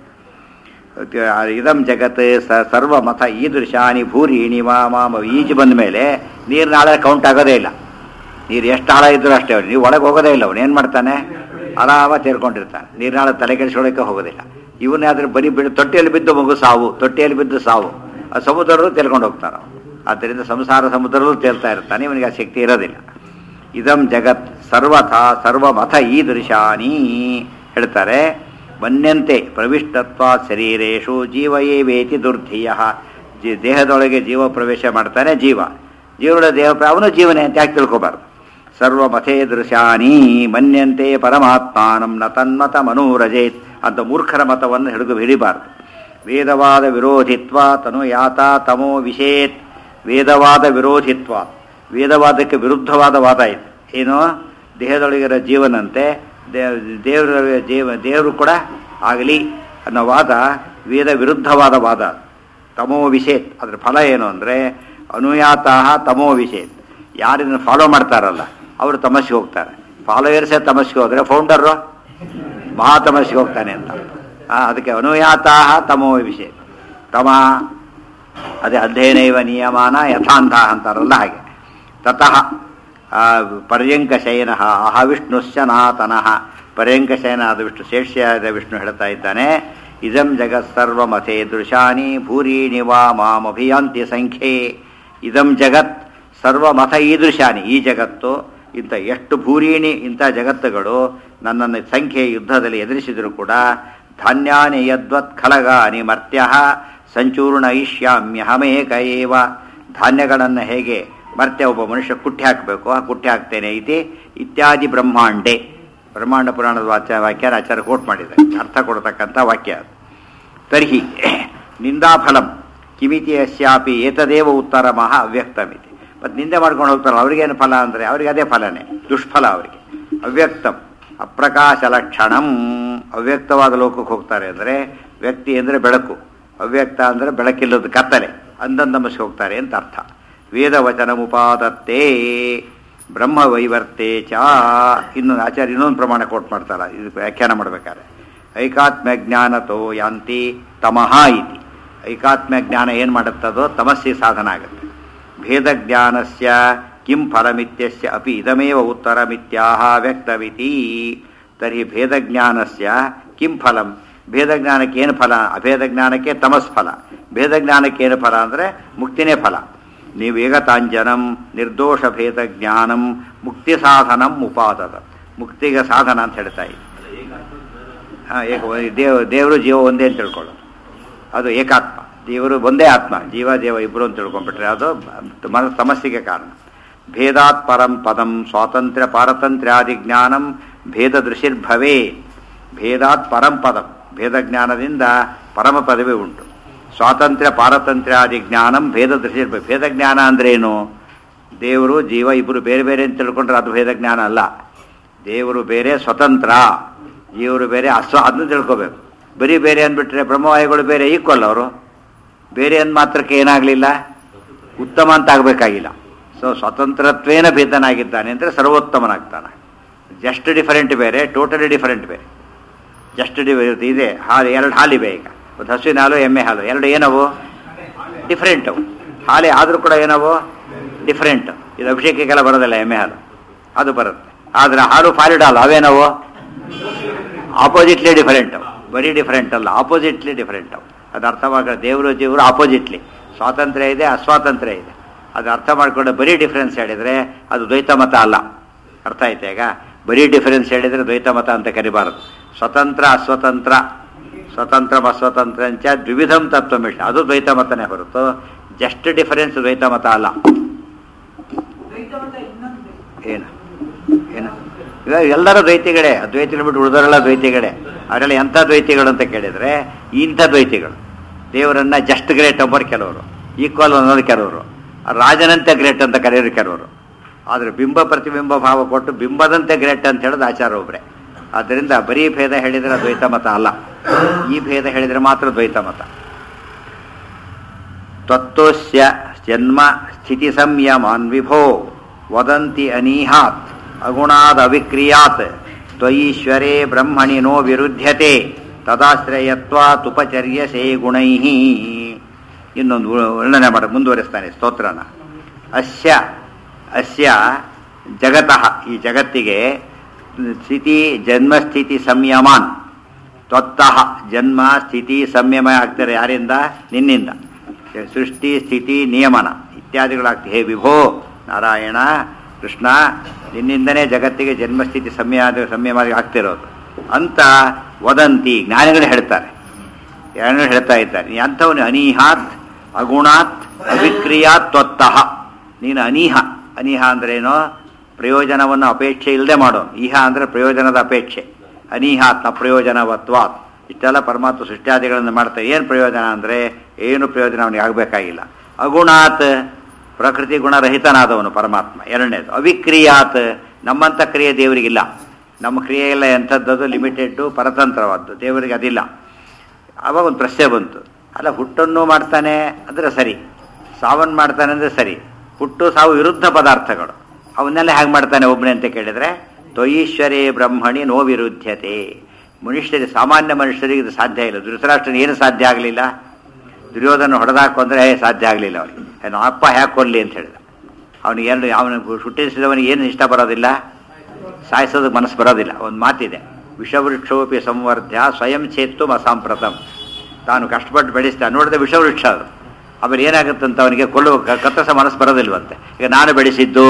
ಇದಂ ಜಗತ್ ಸ ಸರ್ವ ಮತ ಈದೃಶಾನಿ ಭೂರಿಣಿ ಮಾಮ ಈಜು ಬಂದ ಮೇಲೆ ನೀರು ನಾಳೆ ಕೌಂಟ್ ಆಗೋದೇ ಇಲ್ಲ ನೀರು ಎಷ್ಟು ಆಳ ಇದ್ರೂ ಅಷ್ಟೇ ಅವ್ನು ನೀವು ಒಳಗೆ ಹೋಗೋದೇ ಇಲ್ಲ ಅವನು ಏನು ಮಾಡ್ತಾನೆ ಆರಾಮ ತೇರ್ಕೊಂಡಿರ್ತಾನೆ ನೀರಿನಾಳ ತಲೆ ಕೆಡಿಸ್ಕೊಳ್ಳೋಕೆ ಹೋಗೋದಿಲ್ಲ ಇವನಾದ್ರೆ ಬರೀ ಬಿಡು ತೊಟ್ಟಿಯಲ್ಲಿ ಬಿದ್ದು ಮಗು ಸಾವು ತೊಟ್ಟಿಯಲ್ಲಿ ಬಿದ್ದು ಸಾವು ಆ ಸಮುದ್ರರು ತೇಲ್ಕೊಂಡು ಹೋಗ್ತಾನೆ ಅವ್ನು. ಆದ್ದರಿಂದ ಸಂಸಾರ ಸಮುದ್ರಲ್ಲೂ ತೇಲ್ತಾ ಇರ್ತಾನೆ ಇವನಿಗೆ ಆ ಶಕ್ತಿ ಇರೋದಿಲ್ಲ ಇದಂ ಜಗತ್ ಸರ್ವಥಾ ಸರ್ವಮಥ ಈದೃಶಾನಿ ಹೇಳ್ತಾರೆ ಮನ್ಯಂತೆ ಪ್ರವಿಷ್ಟತ್ವ ಶರೀರೇಶು ಜೀವಯೇವೇತಿ ದುರ್ಧಿಯ ಜಿ ದೇಹದೊಳಗೆ ಜೀವ ಪ್ರವೇಶ ಮಾಡ್ತಾನೆ ಜೀವ ಜೀವನ ದೇಹ ಪ್ರ- ಅವನು ಜೀವನೇ ಅಂತ ಯಾಕೆ ತಿಳ್ಕೊಬಾರ್ದು ಸರ್ವಮಥೇ ದೃಶ್ಯಾನಿ ಮನ್ಯಂತೆ ಪರಮಾತ್ಮಾನಂ ನ ತನ್ಮತ ಮನೋರಜೇತ್ ಅಂತ ಮೂರ್ಖರ ಮತವನ್ನು ಹಿಡಿದು ಹಿಡಿಬಾರ್ದು ವೇದವಾದ ವಿರೋಧಿತ್ವ ತನು ಯಾತ ತಮೋ ವಿಷೇತ್ ವೇದವಾದ ವಿರೋಧಿತ್ವ ವೇದವಾದಕ್ಕೆ ವಿರುದ್ಧವಾದ ವಾದ ಇದೆ ಏನು ದೇಹದೊಳಗಿರೋ ಜೀವನಂತೆ ದೇವರ ಜೀವ ದೇವರು ಕೂಡ ಆಗಲಿ ಅನ್ನೋ ವಾದ ವೇದ ವಿರುದ್ಧವಾದ ವಾದ ತಮೋ ವಿಷೇತ್ ಅದ್ರ ಫಲ ಏನು ಅಂದರೆ ಅನುಯಾತಾಹ ತಮೋ ವಿಷೇತ್ ಯಾರನ್ನು ಫಾಲೋ ಮಾಡ್ತಾರಲ್ಲ ಅವರು ತಮಸ್ಸಿಗೆ ಹೋಗ್ತಾರೆ ಫಾಲೋಯರ್ಸೇ ತಮಸ್ಸಿಗೆ ಹೋದರೆ ಫೌಂಡರು ಮಹಾ ತಮಸ್ಸಿಗೆ ಹೋಗ್ತಾನೆ ಅಂತ ಆ, ಅದಕ್ಕೆ ಅನುಯಾತಾಹ ತಮೋ ವಿಷಯ ತಮ ಅದೇ ಅಧ್ಯಯನೈವ ನಿಯಮಾನ ಯಥಾಂತ ಅಂತಾರಲ್ಲ ಹಾಗೆ ತತಃ ಆ, ಪರ್ಯಂಕ ಶಯನ ಅಹ ವಿಷ್ಣುಶ್ಚನಾತನಃ ಪರ್ಯಂಕ ಶಯನ ಆದ ವಿಷ್ಣು ಶೇಷ್ಯಾದ ವಿಷ್ಣು ಹೇಳ್ತಾ ಇದ್ದಾನೆ ಇದಂ ಜಗತ್ ಸರ್ವಮಥೇ ದೃಶಾನಿ ಭೂರೀಣಿ ವಾ ಮಾಮಭಿಯಾಂತಿ ಸಂಖ್ಯೆ ಇದಂ ಜಗತ್ ಸರ್ವಮಥ ಈದೃಶಾನಿ ಈ ಜಗತ್ತು ಇಂಥ ಎಷ್ಟು ಭೂರೀಣಿ ಇಂಥ ಜಗತ್ತುಗಳು ನನ್ನನ್ನು ಸಂಖ್ಯೆ ಯುದ್ಧದಲ್ಲಿ ಎದುರಿಸಿದರೂ ಕೂಡ ಧಾನ್ಯಾನಿ ಯದ್ವತ್ ಖಲಗಾನಿ ಮರ್ತ್ಯ ಸಂಚೂರ್ಣ ಇಷ್ಯಾಮ್ಯಹಮೇಕ ಏವ ಧಾನ್ಯಗಳನ್ನು ಹೇಗೆ ಮರ್ತ್ಯ ಒಬ್ಬ ಮನುಷ್ಯ ಕುಟ್ಟಿ ಹಾಕಬೇಕು ಆ ಕುಟ್ಟಿ ಹಾಕ್ತೇನೆ ಇತಿ ಇತ್ಯಾದಿ ಬ್ರಹ್ಮಾಂಡೆ ಬ್ರಹ್ಮಾಂಡ ಪುರಾಣದ ವಾಕ್ಯ ವಾಕ್ಯ ಆಚಾರ್ಯ ಕೋಟ್ ಮಾಡಿದ್ದಾರೆ ಅರ್ಥ ಕೊಡ್ತಕ್ಕಂಥ ವಾಕ್ಯ ಅದು ತರ್ಹಿ ನಿಂದಾಫಲಂ ಕಿಮಿತಿ ಯಸ್ಯಾಪಿ ಏತದೇವ ಉತ್ತರಮಃ ಅವ್ಯಕ್ತಮಿತಿ ಮತ್ತು ನಿಂದೆ ಮಾಡ್ಕೊಂಡು ಹೋಗ್ತಾರಲ್ಲ ಅವ್ರಿಗೇನು ಫಲ ಅಂದರೆ ಅವ್ರಿಗೆ ಅದೇ ಫಲನೇ ದುಷ್ಫಲ ಅವರಿಗೆ ಅವ್ಯಕ್ತಂ ಅಪ್ರಕಾಶ ಲಕ್ಷಣಂ ಅವ್ಯಕ್ತವಾದ ಲೋಕಕ್ಕೆ ಹೋಗ್ತಾರೆ ಅಂದರೆ ವ್ಯಕ್ತಿ ಅಂದರೆ ಬೆಳಕು ಅವ್ಯಕ್ತ ಅಂದರೆ ಬೆಳಕಿಲ್ಲದ ಕತ್ತಲೆ ಅಂದಂದಮಸ್ಗೆ ಹೋಗ್ತಾರೆ ಅಂತ ಅರ್ಥ ವೇದವಚನ ಉಪಾದತ್ತೇ ಬ್ರಹ್ಮ ವೈವರ್ತೆ ಚ ಇನ್ನೊಂದು ಆಚಾರ್ಯ ಇನ್ನೊಂದು ಪ್ರಮಾಣ ಕೋಟ್ ಮಾಡ್ತಾರ ಇದು ವ್ಯಾಖ್ಯಾನ ಮಾಡ್ಬೇಕಾದ್ರೆ ಐಕಾತ್ಮ್ಯ ಜ್ಞಾನತೋ ಯಾಂತಿ ತಮಃ ಇತಿ ಐಕಾತ್ಮ್ಯ ಜ್ಞಾನ ಏನು ಮಾಡುತ್ತದೋ ತಮಸ್ಸಿ ಸಾಧನ ಆಗುತ್ತೆ ಭೇದ ಜ್ಞಾನಸ್ಯ ಕಿಂ ಫಲಮಿತ್ಯಸ್ಯ ಅಪಿ ಇದಮೇವ ಉತ್ತರಮಿತ್ಯಾಹ ವ್ಯಕ್ತವಿತಿ ತರ್ಹಿ ಭೇದ ಜ್ಞಾನಸ್ಯ ಕಿಂ ಫಲಂ ಭೇದ ಜ್ಞಾನಕ್ಕೆ ಏನು ಫಲ ಅಭೇದ ಜ್ಞಾನಕ್ಕೆ ತಮಸ್ ಫಲ ಭೇದ ಜ್ಞಾನಕ್ಕೆ ಏನು ಫಲ ಅಂದರೆ ಮುಕ್ತಿನೇ ಫಲ ನೀವು ಏಕತಾಂಜನಂ ನಿರ್ದೋಷ ಭೇದ ಜ್ಞಾನಂ ಮುಕ್ತಿ ಸಾಧನಂ ಉಪಾದದ ಮುಕ್ತಿಗೆ ಸಾಧನ ಅಂತ ಹೇಳ್ತಾ ಇದೆ ಹಾಂ ಏಕ ದೇವ ದೇವರು ಜೀವ ಒಂದೇ ಅಂತ ತಿಳ್ಕೊಳ್ಳೋದು ಅದು ಏಕಾತ್ಮ ದೇವರು ಒಂದೇ ಆತ್ಮ ಜೀವ ದೇವ ಇಬ್ಬರು ಅಂತ ತಿಳ್ಕೊಂಡ್ಬಿಟ್ರೆ ಅದು ಮನ ಸಮಸ್ಯೆಗೆ ಕಾರಣ ಭೇದಾತ್ ಪರಂ ಪದಂ ಸ್ವಾತಂತ್ರ್ಯ ಪಾರತಂತ್ರ್ಯಾದಿ ಜ್ಞಾನಂ ಭೇದ ದೃಶಿರ್ಭವೇ ಭೇದಾತ್ ಪರಂ ಪದಂ ಭೇದ ಜ್ಞಾನದಿಂದ ಪರಮ ಪದವೇ ಉಂಟು ಸ್ವಾತಂತ್ರ್ಯ ಪಾರತಂತ್ರ್ಯಾದಿ ಜ್ಞಾನಂ ಭೇದ ದೃಶಿರ್ಭ ಭೇದ ಜ್ಞಾನ ಅಂದ್ರೇನು ದೇವರು ಜೀವ ಇಬ್ಬರು ಬೇರೆ ಬೇರೆ ಅಂತ ತಿಳ್ಕೊಂಡ್ರೆ ಅದು ಭೇದ ಜ್ಞಾನ ಅಲ್ಲ ದೇವರು ಬೇರೆ ಸ್ವತಂತ್ರ ಜೀವರು ಬೇರೆ ಅಸ್ವ ಅದನ್ನು ತಿಳ್ಕೋಬೇಕು ಬರೀ ಬೇರೆ ಅಂದ್ಬಿಟ್ರೆ ಬ್ರಹ್ಮವಾಯುಗಳು ಬೇರೆ ಈಕ್ವಲ್ ಅವರು ಬೇರೆ ಅಂದ್ ಮಾತ್ರಕ್ಕೆ ಏನಾಗಲಿಲ್ಲ ಉತ್ತಮ ಅಂತ ಆಗಬೇಕಾಗಿಲ್ಲ ಸೊ ಸ್ವತಂತ್ರತ್ವೇನ ಭೇದನಾಗಿದ್ದಾನೆ ಅಂದರೆ ಸರ್ವೋತ್ತಮನಾಗ್ತಾನೆ ಜಸ್ಟ್ ಡಿಫರೆಂಟ್ ಬೇರೆ ಟೋಟಲಿ ಡಿಫರೆಂಟ್ ಬೇರೆ ಜಸ್ಟ್ ಡಿ ಇದೆ ಹಾಲು ಎರಡು ಹಾಲಿವೆ ಈಗ ಒಂದು ಹಸುವಿನ ಹಾಲು ಎಮ್ಮೆ ಹಾಲು ಎರಡು ಏನವು ಡಿಫರೆಂಟ್ ಅವು ಹಾಲೆ ಆದರೂ ಕೂಡ ಏನವು ಡಿಫರೆಂಟ್ ಇದು ಅಭಿಷೇಕಕ್ಕೆಲ್ಲ ಬರೋದಿಲ್ಲ ಎಮ್ಮೆ ಹಾಲು ಅದು ಬರುತ್ತೆ ಆದರೆ ಹಾಲು ಫಾಲಿಡ್ ಹಾಲು ಅವೇನವು ಆಪೋಸಿಟ್ಲಿ ಡಿಫರೆಂಟ್ ಅವು ಬರೀ ಡಿಫರೆಂಟ್ ಅಲ್ಲ ಆಪೋಸಿಟ್ಲಿ ಡಿಫರೆಂಟ್ ಅವು ಅದು ಅರ್ಥವಾಗ ದೇವರು ಜೀವರು ಆಪೋಸಿಟ್ಲಿ ಸ್ವಾತಂತ್ರ್ಯ ಇದೆ ಅಸ್ವಾತಂತ್ರ್ಯ ಇದೆ ಅದು ಅರ್ಥ ಮಾಡಿಕೊಂಡು ಬರೀ ಡಿಫರೆನ್ಸ್ ಹೇಳಿದರೆ ಅದು ದ್ವೈತ ಮತ ಅಲ್ಲ ಅರ್ಥ ಆಯ್ತಾ ಈಗ ಬರೀ ಡಿಫರೆನ್ಸ್ ಹೇಳಿದರೆ ದ್ವೈತ ಮತ ಅಂತ ಕರಿಬಾರದು ಸ್ವತಂತ್ರ ಅಸ್ವತಂತ್ರ ಸ್ವತಂತ್ರ ಅಸ್ವತಂತ್ರ ಅಂಚ ದ್ವಿವಿಧಂ ತತ್ವಮಿಷ ಅದು ದ್ವೈತ ಮತನೇ ಹೊರತು ಜಸ್ಟ್ ಡಿಫರೆನ್ಸ್ ದ್ವೈತ ಮತ ಅಲ್ಲ ಏನು ಏನು ಇವಾಗ ಎಲ್ಲರೂ ದ್ವೈತಿಗಳೇ ಅದ್ವೈತಿಗಳು ಬಿಟ್ಟು ಉಳಿದವರೆಲ್ಲ ದ್ವೈತಿಗಳೇ ಅವರೆಲ್ಲ ಎಂಥ ದ್ವೈತಿಗಳು ಅಂತ ಕೇಳಿದರೆ ಇಂಥ ದ್ವೈತಿಗಳು ದೇವರನ್ನ ಜಸ್ಟ್ ಗ್ರೇಟ್ ಅಂಬರ್ ಕೆಲವರು ಈಕ್ವಲ್ ಅನ್ನೋದು ಕೆಲವರು ರಾಜನಂತೆ ಗ್ರೇಟ್ ಅಂತ ಕರೆಯೋರು ಕೆಲವರು ಆದರೆ ಬಿಂಬ ಪ್ರತಿಬಿಂಬ ಭಾವ ಕೊಟ್ಟು ಬಿಂಬದಂತೆ ಗ್ರೇಟ್ ಅಂತ ಹೇಳೋದು ಆಚಾರ ಒಬ್ಬರೇ ಆದ್ದರಿಂದ ಬರೀ ಭೇದ ಹೇಳಿದರೆ ದ್ವೈತ ಮತ ಅಲ್ಲ ಈ ಭೇದ ಹೇಳಿದರೆ ಮಾತ್ರ ದ್ವೈತ ಮತ ತತ್ವಸ್ಯ ಜನ್ಮ ಸ್ಥಿತಿ ಸಂಯಮಾನ್ ವಿಭೋ ವದಂತಿ ಅನೀಹಾತ್ ಅಗುಣಾದ್ ಅವಿಕ್ರಿಯಾತ್ ತ್ವಯೀಶ್ವರೇ ಬ್ರಹ್ಮಣಿ ನೋ ವಿರುದ್ಧತೆ ತದಾಶ್ರಯತ್ವಾತ್ ಉಪಚರ್ಯಸೇ ಗುಣೈ ಇನ್ನೊಂದು ವರ್ಣನೆ ಮಾಡ ಮುಂದುವರಿಸ್ತಾನೆ ಸ್ತೋತ್ರನ ಅಸ್ಯ ಅಸ್ಯ ಜಗತಃ ಈ ಜಗತ್ತಿಗೆ ಸ್ಥಿತಿ ಜನ್ಮಸ್ಥಿತಿ ಸಂಯಮಾನ್ ತ್ವತ್ತಃ ಜನ್ಮ ಸ್ಥಿತಿ ಸಂಯಮ ಆಗ್ತಾರೆ ಯಾರಿಂದ ನಿನ್ನಿಂದ ಸೃಷ್ಟಿ ಸ್ಥಿತಿ ನಿಯಮನ ಇತ್ಯಾದಿಗಳಾಗ್ತವೆ ಹೇ ವಿಭೋ ನಾರಾಯಣ ಕೃಷ್ಣ ನಿನ್ನಿಂದನೇ ಜಗತ್ತಿಗೆ ಜನ್ಮಸ್ಥಿತಿ ಸಂಯ ಸಂಯಮ ಆಗ್ತಿರೋದು ಅಂತ ವದಂತಿ ಜ್ಞಾನಿಗಳು ಹೇಳ್ತಾರೆ ಜ್ಞಾನಿಗಳು ಹೇಳ್ತಾ ಇದ್ದಾರೆ ಅಂಥವನು ಅನೀಹಾತ್ ಅಗುಣಾತ್ ಅವಿಕ್ರಿಯಾತ್ ತ್ವತ್ತಃ ನೀನು ಅನೀಹ ಅನೀಹ ಅಂದ್ರೇನು ಪ್ರಯೋಜನವನ್ನು ಅಪೇಕ್ಷೆ ಇಲ್ಲದೆ ಮಾಡೋ ಈಹ ಅಂದರೆ ಪ್ರಯೋಜನದ ಅಪೇಕ್ಷೆ ಅನೀಹಾತ್ ನ ಪ್ರಯೋಜನವತ್ವಾತ್ ಇಷ್ಟೆಲ್ಲ ಪರಮಾತ್ಮ ಸೃಷ್ಟ್ಯಾದಿಗಳನ್ನು ಮಾಡ್ತಾರೆ ಏನು ಪ್ರಯೋಜನ ಅಂದರೆ ಏನು ಪ್ರಯೋಜನ ಅವನಿಗೆ ಆಗಬೇಕಾಗಿಲ್ಲ ಅಗುಣಾತ್ ಪ್ರಕೃತಿ ಗುಣರಹಿತನಾದವನು ಪರಮಾತ್ಮ ಎರಡನೇದು ಅವಿಕ್ರಿಯಾತ್ ನಮ್ಮಂಥ ಕ್ರಿಯೆ ದೇವರಿಗಿಲ್ಲ ನಮ್ಮ ಕ್ರಿಯೆ ಎಲ್ಲ ಎಂಥದ್ದದು ಲಿಮಿಟೆಡ್ಡು ಪರತಂತ್ರವಾದ್ದು ದೇವರಿಗೆ ಅದಿಲ್ಲ ಆವಾಗ ಒಂದು ಪ್ರಶ್ನೆ ಬಂತು ಅಲ್ಲ ಹುಟ್ಟನ್ನು ಮಾಡ್ತಾನೆ ಅಂದರೆ ಸರಿ ಸಾವನ್ನು ಮಾಡ್ತಾನೆ ಅಂದರೆ ಸರಿ ಹುಟ್ಟು ಸಾವು ವಿರುದ್ಧ ಪದಾರ್ಥಗಳು ಅವನ್ನೆಲ್ಲ ಹೇಗೆ ಮಾಡ್ತಾನೆ ಒಬ್ಬನೇ ಅಂತ ಕೇಳಿದರೆ ತ್ವಯೀಶ್ವರೇ ಬ್ರಹ್ಮಣಿ ನೋ ವಿರುದ್ಧತೆ ಮನುಷ್ಯರಿಗೆ ಸಾಮಾನ್ಯ ಮನುಷ್ಯರಿಗೆ ಇದು ಸಾಧ್ಯ ಇಲ್ಲ ಧೃತರಾಷ್ಟ್ರನ ಏನು ಸಾಧ್ಯ ಆಗಲಿಲ್ಲ ದುರ್ಯೋಧನ ಹೊಡೆದಾಕು ಅಂದರೆ ಸಾಧ್ಯ ಆಗಲಿಲ್ಲ ಅವನಿಗೆ ನಮ್ಮ ಅಪ್ಪ ಹ್ಯಾಕೆ ಕೊಡಲಿ ಅಂತ ಹೇಳಿದ ಅವನಿಗೆ ಎರಡು ಅವನ ಹುಟ್ಟಿಸಿದವನಿಗೆ ಏನು ಇಷ್ಟ ಬರೋದಿಲ್ಲ ಸಾಯಿಸೋದಕ್ಕೆ ಮನಸ್ಸು ಬರೋದಿಲ್ಲ ಒಂದು ಮಾತಿದೆ ವಿಷವೃಕ್ಷೋಪಿ ಸಂವರ್ಧ್ಯ ಸ್ವಯಂ ಚೇತ್ತು ಅಸಾಂಪ್ರತಂ ತಾನು ಕಷ್ಟಪಟ್ಟು ಬೆಳೆಸ್ತಾ ನೋಡಿದ್ರೆ ವಿಷವೃಕ್ಷ ಅದು ಆಮೇಲೆ ಏನಾಗುತ್ತಂತ ಅವನಿಗೆ ಕೊಲ್ಲುವ ಕತ್ತಸ ಮನಸ್ಸು ಬರೋದಿಲ್ವಂತೆ ಈಗ ನಾನು ಬೆಳೆಸಿದ್ದು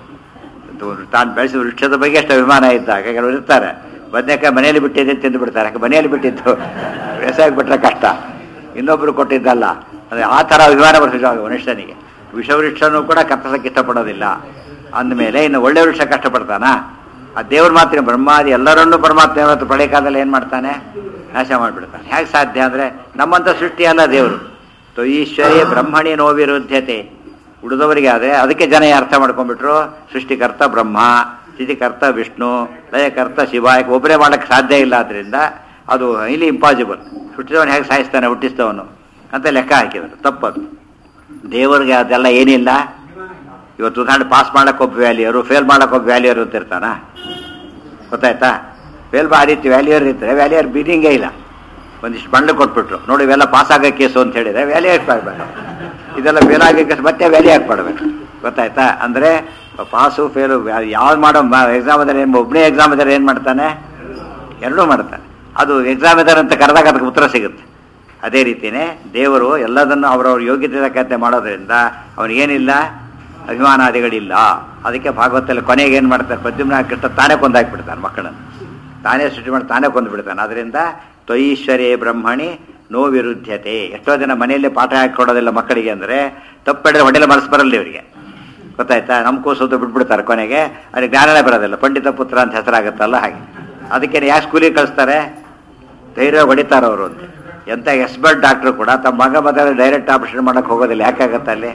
ತಾನು ಬೆಳೆಸಿದ ವೃಕ್ಷದ ಬಗ್ಗೆ ಅಷ್ಟು ಅಭಿಮಾನ ಇದ್ದಾಗ ಕೆಲವರು ಇರ್ತಾರೆ ಬದನೇಕಾಯಿ ಮನೆಯಲ್ಲಿ ಬಿಟ್ಟಿದ್ದೆ ತಿಂದು ಬಿಡ್ತಾರೆ ಯಾಕೆ ಮನೆಯಲ್ಲಿ ಬಿಟ್ಟಿದ್ದು ವ್ಯವಸಾಯಕ್ಕೆ ಬಿಟ್ಟರೆ ಕಷ್ಟ ಇನ್ನೊಬ್ಬರು ಕೊಟ್ಟಿದ್ದಲ್ಲ ಅದೇ ಆ ಥರ ಅಭಿಮಾನ ಬರ್ತಿದ್ದ ಮನುಷ್ಯನಿಗೆ ವಿಷವೃಕ್ಷನೂ ಕೂಡ ಕತ್ತಸಕ್ಕೆ ಇಷ್ಟಪಡೋದಿಲ್ಲ ಅಂದಮೇಲೆ ಇನ್ನು ಒಳ್ಳೆ ವೃಕ್ಷ ಕಷ್ಟಪಡ್ತಾನಾ ಆ ದೇವ್ರ ಮಾತ್ರ ಬ್ರಹ್ಮಾದಿ ಎಲ್ಲರನ್ನೂ ಪರಮಾತ್ಮ ಇವತ್ತು ಪ್ರಳಯ ಕಾಲದಲ್ಲಿ ಏನು ಮಾಡ್ತಾನೆ ನಾಶ ಮಾಡಿಬಿಡ್ತಾನೆ ಹೇಗೆ ಸಾಧ್ಯ ಅಂದರೆ ನಮ್ಮಂಥ ಸೃಷ್ಟಿ ಅಲ್ಲ ದೇವರು ತೊ ಈಶ್ವರೇ ಬ್ರಹ್ಮಣಿ ನೋ ವಿರುದ್ಧತೆ ಉಳಿದವರಿಗೆ ಆದರೆ ಅದಕ್ಕೆ ಜನ ಅರ್ಥ ಮಾಡ್ಕೊಂಡ್ಬಿಟ್ರು ಸೃಷ್ಟಿಕರ್ತ ಬ್ರಹ್ಮ ಸ್ಥಿತಿಕರ್ತ ವಿಷ್ಣು ಲಯಕರ್ತ ಶಿವ ಯಾಕೆ ಒಬ್ಬರೇ ಮಾಡೋಕ್ಕೆ ಸಾಧ್ಯ ಇಲ್ಲ ಆದ್ದರಿಂದ ಅದು ಇಲ್ಲಿ ಇಂಪಾಸಿಬಲ್ ಹುಟ್ಟಿದವನು ಹೇಗೆ ಸಾಯಿಸ್ತಾನೆ ಹುಟ್ಟಿಸ್ತವನು ಅಂತ ಲೆಕ್ಕ ಹಾಕಿದರು ತಪ್ಪದು ದೇವರಿಗೆ ಅದೆಲ್ಲ ಏನಿಲ್ಲ ಇವತ್ತು ಉದಾಹರಣೆ ಪಾಸ್ ಮಾಡೋಕೆ ಒಬ್ಬ ವ್ಯಾಲ್ಯೂರು ಫೇಲ್ ಮಾಡೋಕೆ ಒಬ್ಬ ವ್ಯಾಲ್ಯೂರು ಅಂತ ಇರ್ತಾನ ಗೊತ್ತಾಯ್ತಾ ಫೇಲ್ ಆ ರೀತಿ ವ್ಯಾಲ್ಯೂರ್ ಇರ್ತಾರೆ ವ್ಯಾಲ್ಯೂರ್ ಬೀರಿಂಗೇ ಇಲ್ಲ ಒಂದಿಷ್ಟು ಬಂಡ್ಲು ಕೊಟ್ಬಿಟ್ರು ನೋಡಿ ಇವೆಲ್ಲ ಪಾಸ್ ಆಗೋ ಕೇಸು ಅಂತ ಹೇಳಿದ್ರೆ ವ್ಯಾಲ್ಯೂ ಹಾಕ್ಬಾರ್ಬೇಕು ಇದೆಲ್ಲ ಫೇಲ್ ಆಗೋ ಕೇಸ್ ಮತ್ತೆ ವ್ಯಾಲ್ಯೂ ಹಾಕ್ಬಾರ್ಬೇಕು ಗೊತ್ತಾಯ್ತಾ ಅಂದರೆ ಪಾಸು ಫೇಲು ಯಾವ್ದು ಮಾಡೋ ಎಕ್ಸಾಮ್ ಅದರೆ ಒಬ್ಬನೇ ಎಕ್ಸಾಮ್ ಅದರೆ ಏನು ಮಾಡ್ತಾನೆ ಎರಡೂ ಮಾಡ್ತಾನೆ ಅದು ಎಕ್ಸಾಮ್ ಇದ್ದಾರೆ ಅಂತ ಕರೆದಾಗ ಅದಕ್ಕೆ ಉತ್ತರ ಸಿಗುತ್ತೆ ಅದೇ ರೀತಿಯೇ ದೇವರು ಎಲ್ಲದನ್ನು ಅವರವ್ರ ಯೋಗ್ಯತೆ ತಕ್ಕಂತೆ ಮಾಡೋದ್ರಿಂದ ಅವನಿಗೇನಿಲ್ಲ ಅಭಿಮಾನಾದಿಗಳಿಲ್ಲ ಅದಕ್ಕೆ ಭಾಗವತಲ್ಲಿ ಕೊನೆಗೆ ಏನು ಮಾಡ್ತಾರೆ ಪ್ರದ್ಯುಮ್ನ ಕೃಷ್ಣ ತಾನೇ ಕೊಂದಾಕ್ಬಿಡ್ತಾನೆ ಮಕ್ಕಳನ್ನು ತಾನೇ ಸೃಷ್ಟಿ ಮಾಡಿ ತಾನೇ ಕೊಂದು ಬಿಡ್ತಾನೆ ಅದರಿಂದ ತ್ವಯೀಶ್ವರೇ ಬ್ರಹ್ಮಣಿ ನೋ ವಿರುದ್ಧತೆ ಎಷ್ಟೋ ಜನ ಮನೆಯಲ್ಲೇ ಪಾಠ ಹಾಕೊಡೋದಿಲ್ಲ ಮಕ್ಕಳಿಗೆ ಅಂದರೆ ತಪ್ಪಿಡಿದ್ರೆ ಹೊಡೆಯಲ್ಲ ಮನಸ್ಸು ಬರಲ್ಲ ಇವರಿಗೆ ಗೊತ್ತಾಯ್ತಾ ನಮ್ಮ ಕೂಸೋದು ಬಿಟ್ಬಿಡ್ತಾರೆ ಕೊನೆಗೆ ಅದಕ್ಕೆ ಜ್ಞಾನನೇ ಬರೋದಿಲ್ಲ ಪಂಡಿತ ಪುತ್ರ ಅಂತ ಹೆಸರಾಗುತ್ತಲ್ಲ ಹಾಗೆ ಅದಕ್ಕೆ ಯಾಕೆ ಸ್ಕೂಲಿಗೆ ಕಳಿಸ್ತಾರೆ ಧೈರ್ಯ ಹೊಡಿತಾರೆ ಅವರು ಅಂತ ಎಂಥ ಎಕ್ಸ್ಪರ್ಟ್ ಡಾಕ್ಟ್ರು ಕೂಡ ತಮ್ಮ ಮಗ ಮಗ ಡೈರೆಕ್ಟ್ ಆಪರೇಷನ್ ಮಾಡೋಕ್ಕೆ ಹೋಗೋದಿಲ್ಲ ಯಾಕಾಗತ್ತೆ ಅಲ್ಲಿ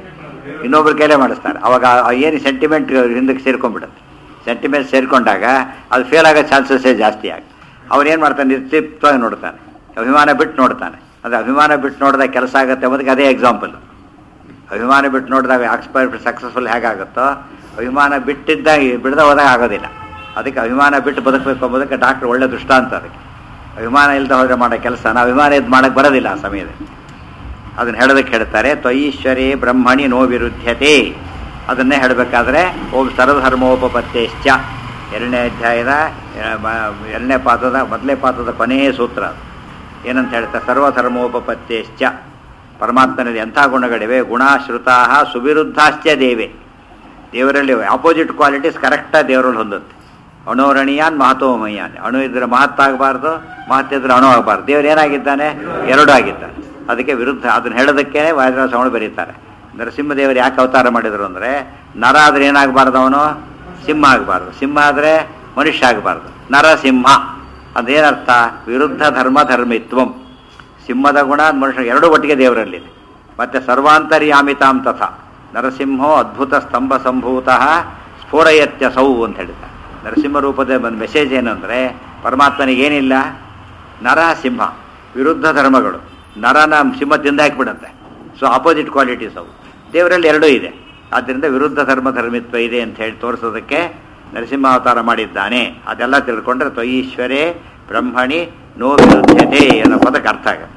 ಇನ್ನೊಬ್ರ ಕೈಲೇ ಮಾಡಿಸ್ತಾರೆ ಅವಾಗ ಆ ಏನು ಸೆಂಟಿಮೆಂಟ್ ಹಿಂದಕ್ಕೆ ಸೇರ್ಕೊಂಡ್ಬಿಡುತ್ತೆ ಸೆಂಟಿಮೆಂಟ್ ಸೇರ್ಕೊಂಡಾಗ ಅದು ಫೇಲ್ ಆಗೋ ಚಾನ್ಸಸ್ಸೇ ಜಾಸ್ತಿ ಆಗ ಅವನೇನು ಮಾಡ್ತಾನೆ ನಿರ್ಲಿಪ್ತವಾಗಿ ನೋಡ್ತಾನೆ ಅಭಿಮಾನ ಬಿಟ್ಟು ನೋಡ್ತಾನೆ ಅದು ಅಭಿಮಾನ ಬಿಟ್ಟು ನೋಡಿದಾಗ ಕೆಲಸ ಆಗುತ್ತೆ ಅನ್ನೋದಕ್ಕೆ ಅದೇ ಎಕ್ಸಾಂಪಲ್ ಅಭಿಮಾನ ಬಿಟ್ಟು ನೋಡಿದಾಗ ಎಕ್ಸ್ಪೈರ್ ಸಕ್ಸಸ್ಫುಲ್ ಹೇಗಾಗುತ್ತೋ ಅಭಿಮಾನ ಬಿಟ್ಟಿದ್ದಾಗ ಬಿಡದ ಹೋದಾಗ ಆಗೋದಿಲ್ಲ ಅದಕ್ಕೆ ಅಭಿಮಾನ ಬಿಟ್ಟು ಬದುಕಬೇಕು ಎಂಬುದಕ್ಕೆ ಡಾಕ್ಟ್ರ್ ಒಳ್ಳೆ ದೃಷ್ಟಾಂತ ಅದಕ್ಕೆ ಅಭಿಮಾನ ಇಲ್ಲದೆ ಹೋದರೆ ಮಾಡೋ ಕೆಲಸನ ಅಭಿಮಾನ ಇದು ಮಾಡೋಕ್ಕೆ ಬರೋದಿಲ್ಲ ಆ ಸಮಯದಲ್ಲಿ ಅದನ್ನು ಹೇಳೋದಕ್ಕೆ ಹೇಳ್ತಾರೆ ತ್ವಯೀಶ್ವರೇ ಬ್ರಹ್ಮಣಿ ನೋ ವಿರುದ್ಧತೆ ಅದನ್ನೇ ಹೇಳಬೇಕಾದ್ರೆ ಓಂ ಸರ್ವಧರ್ಮೋಪಪತ್ತೇಶ್ಚ ಎರಡನೇ ಅಧ್ಯಾಯದ ಎ- ಮ- ಎರಡನೇ ಪಾದದ ಮೊದಲನೇ ಪಾದದ ಕೊನೆಯ ಸೂತ್ರ ಅದು. ಏನಂತ ಹೇಳ್ತಾರೆ ಸರ್ವಧರ್ಮೋಪಪತ್ತೇಶ್ಚ ಪರಮಾತ್ಮನಲ್ಲಿ ಎಂಥ ಗುಣಗಳಿವೆ ಗುಣಾಶ್ರುತಾ ಸುವಿರುದ್ಧಾಶ್ಚ ದೇವೆ ದೇವರಲ್ಲಿ ಆಪೋಸಿಟ್ ಕ್ವಾಲಿಟೀಸ್ ಕರೆಕ್ಟಾಗಿ ದೇವರಲ್ಲಿ ಹೊಂದುತ್ತೆ ಅಣೋರಣೀಯಾನ್ ಮಹತೋಮಯ್ಯಾನ್ ಅಣು ಇದ್ರೆ ಮಹತ್ತಾಗಬಾರ್ದು ಮಹತ್ ಇದ್ರೆ ಅಣು ಆಗಬಾರ್ದು ದೇವರು ಏನಾಗಿದ್ದಾನೆ ಎರಡೂ ಆಗಿದ್ದಾನೆ ಅದಕ್ಕೆ ವಿರುದ್ಧ ಅದನ್ನು ಹೇಳೋದಕ್ಕೆ ವಾದಿರಾಸವಳು ಬರೀತಾರೆ ನರಸಿಂಹದೇವರು ಯಾಕೆ ಅವತಾರ ಮಾಡಿದರು ಅಂದರೆ ನರ ಆದ್ರೆ ಏನಾಗಬಾರ್ದು ಅವನು ಸಿಂಹ ಆಗಬಾರ್ದು ಸಿಂಹ ಆದರೆ ಮನುಷ್ಯ ಆಗಬಾರ್ದು ನರಸಿಂಹ ಅದೇನರ್ಥ ವಿರುದ್ಧ ಧರ್ಮ ಧರ್ಮಿತ್ವಂ ಸಿಂಹದ ಗುಣ ಮನುಷ್ಯ ಎರಡೂ ಒಟ್ಟಿಗೆ ದೇವರಲ್ಲಿದೆ ಮತ್ತೆ ಸರ್ವಾಂತರ್ಯಾಮಿತಾಂ ತಥಾ ನರಸಿಂಹೋ ಅದ್ಭುತ ಸ್ತಂಭ ಸಂಭೂತಃ ಸ್ಫೋರಯತ್ಯಸೌ ಅಂತ ಹೇಳಿದ್ದಾರೆ ನರಸಿಂಹ ರೂಪದ ಒಂದು ಮೆಸೇಜ್ ಏನಂದರೆ ಪರಮಾತ್ಮನಿಗೇನಿಲ್ಲ ನರ ಸಿಂಹ ವಿರುದ್ಧ ಧರ್ಮಗಳು ನರನ ಸಿಂಹ ತಿಂದಾಕ್ಬಿಡುತ್ತೆ ಸೊ ಆಪೋಸಿಟ್ ಕ್ವಾಲಿಟೀಸ್ ಅವು ದೇವರಲ್ಲಿ ಎರಡೂ ಇದೆ ಆದ್ದರಿಂದ ವಿರುದ್ಧ ಧರ್ಮ ಧರ್ಮಿತ್ವ ಇದೆ ಅಂತ ಹೇಳಿ ತೋರಿಸೋದಕ್ಕೆ ನರಸಿಂಹಾವತಾರ ಮಾಡಿದ್ದಾನೆ ಅದೆಲ್ಲ ತಿಳ್ಕೊಂಡ್ರೆ ತ್ವಯೀಶ್ವರೇ ಬ್ರಹ್ಮಣಿ ನೋ ವಿರುದ್ಧತೆ ಅನ್ನೋ ಪದಕ್ಕೆ ಅರ್ಥ ಆಗುತ್ತೆ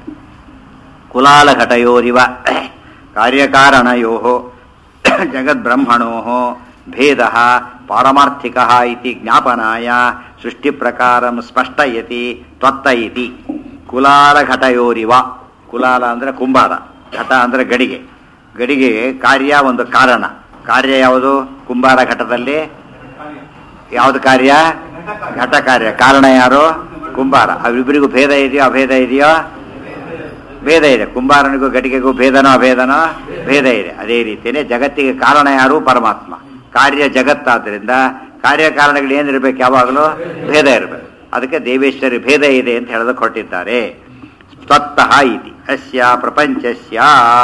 ಕುಲಾಲ ಘಟಯೋರಿವ ಕಾರ್ಯಕಾರಣಯೋ ಜಗದ್ಬ್ರಹ್ಮಣೋ ಭೇದ ಪಾರಮಾರ್ಥಿಕ ಇತಿ ಜ್ಞಾಪನಾಯ ಸೃಷ್ಟಿ ಪ್ರಕಾರ ಸ್ಪಷ್ಟಯತಿ ತ್ವತ್ತ ಇತಿ ಕುಲಾಲ ಘಟಯೋರಿವ ಕುಲಾಲ ಅಂದರೆ ಕುಂಬಾರ ಘಟ ಅಂದರೆ ಗಡಿಗೆ ಗಡಿಗೆ ಕಾರ್ಯ ಒಂದು ಕಾರಣ ಕಾರ್ಯ ಯಾವುದು ಕುಂಬಾರ ಘಟದಲ್ಲಿ ಯಾವುದು ಕಾರ್ಯ ಘಟ ಕಾರ್ಯ ಕಾರಣ ಯಾರು ಕುಂಬಾರ ಅವಿಬ್ಬರಿಗೂ ಭೇದ ಇದೆಯೋ ಅಭೇದ ಇದೆಯೋ ಭೇದ ಇದೆ ಕುಂಬಾರನಿಗೂ ಗಡಿಗೆಗೂ ಭೇದನೋ ಅಭೇದನೋ ಭೇದ ಇದೆ ಅದೇ ರೀತಿಯೇ ಜಗತ್ತಿಗೆ ಕಾರಣ ಯಾರು ಪರಮಾತ್ಮ ಕಾರ್ಯ ಜಗತ್ತಾದ್ರಿಂದ ಕಾರ್ಯಕಾರಣಗಳು ಏನಿರಬೇಕು ಯಾವಾಗಲೂ ಭೇದ ಇರಬೇಕು ಅದಕ್ಕೆ ದೇವೇಶ್ವರಿ ಭೇದ ಇದೆ ಅಂತ ಹೇಳೋದಕ್ಕೆ ಹೊರಟಿದ್ದಾರೆ ತ್ವತ್ತಃ ಇತಿ ಅಸ್ಯ ಪ್ರಪಂಚಸ್ಯ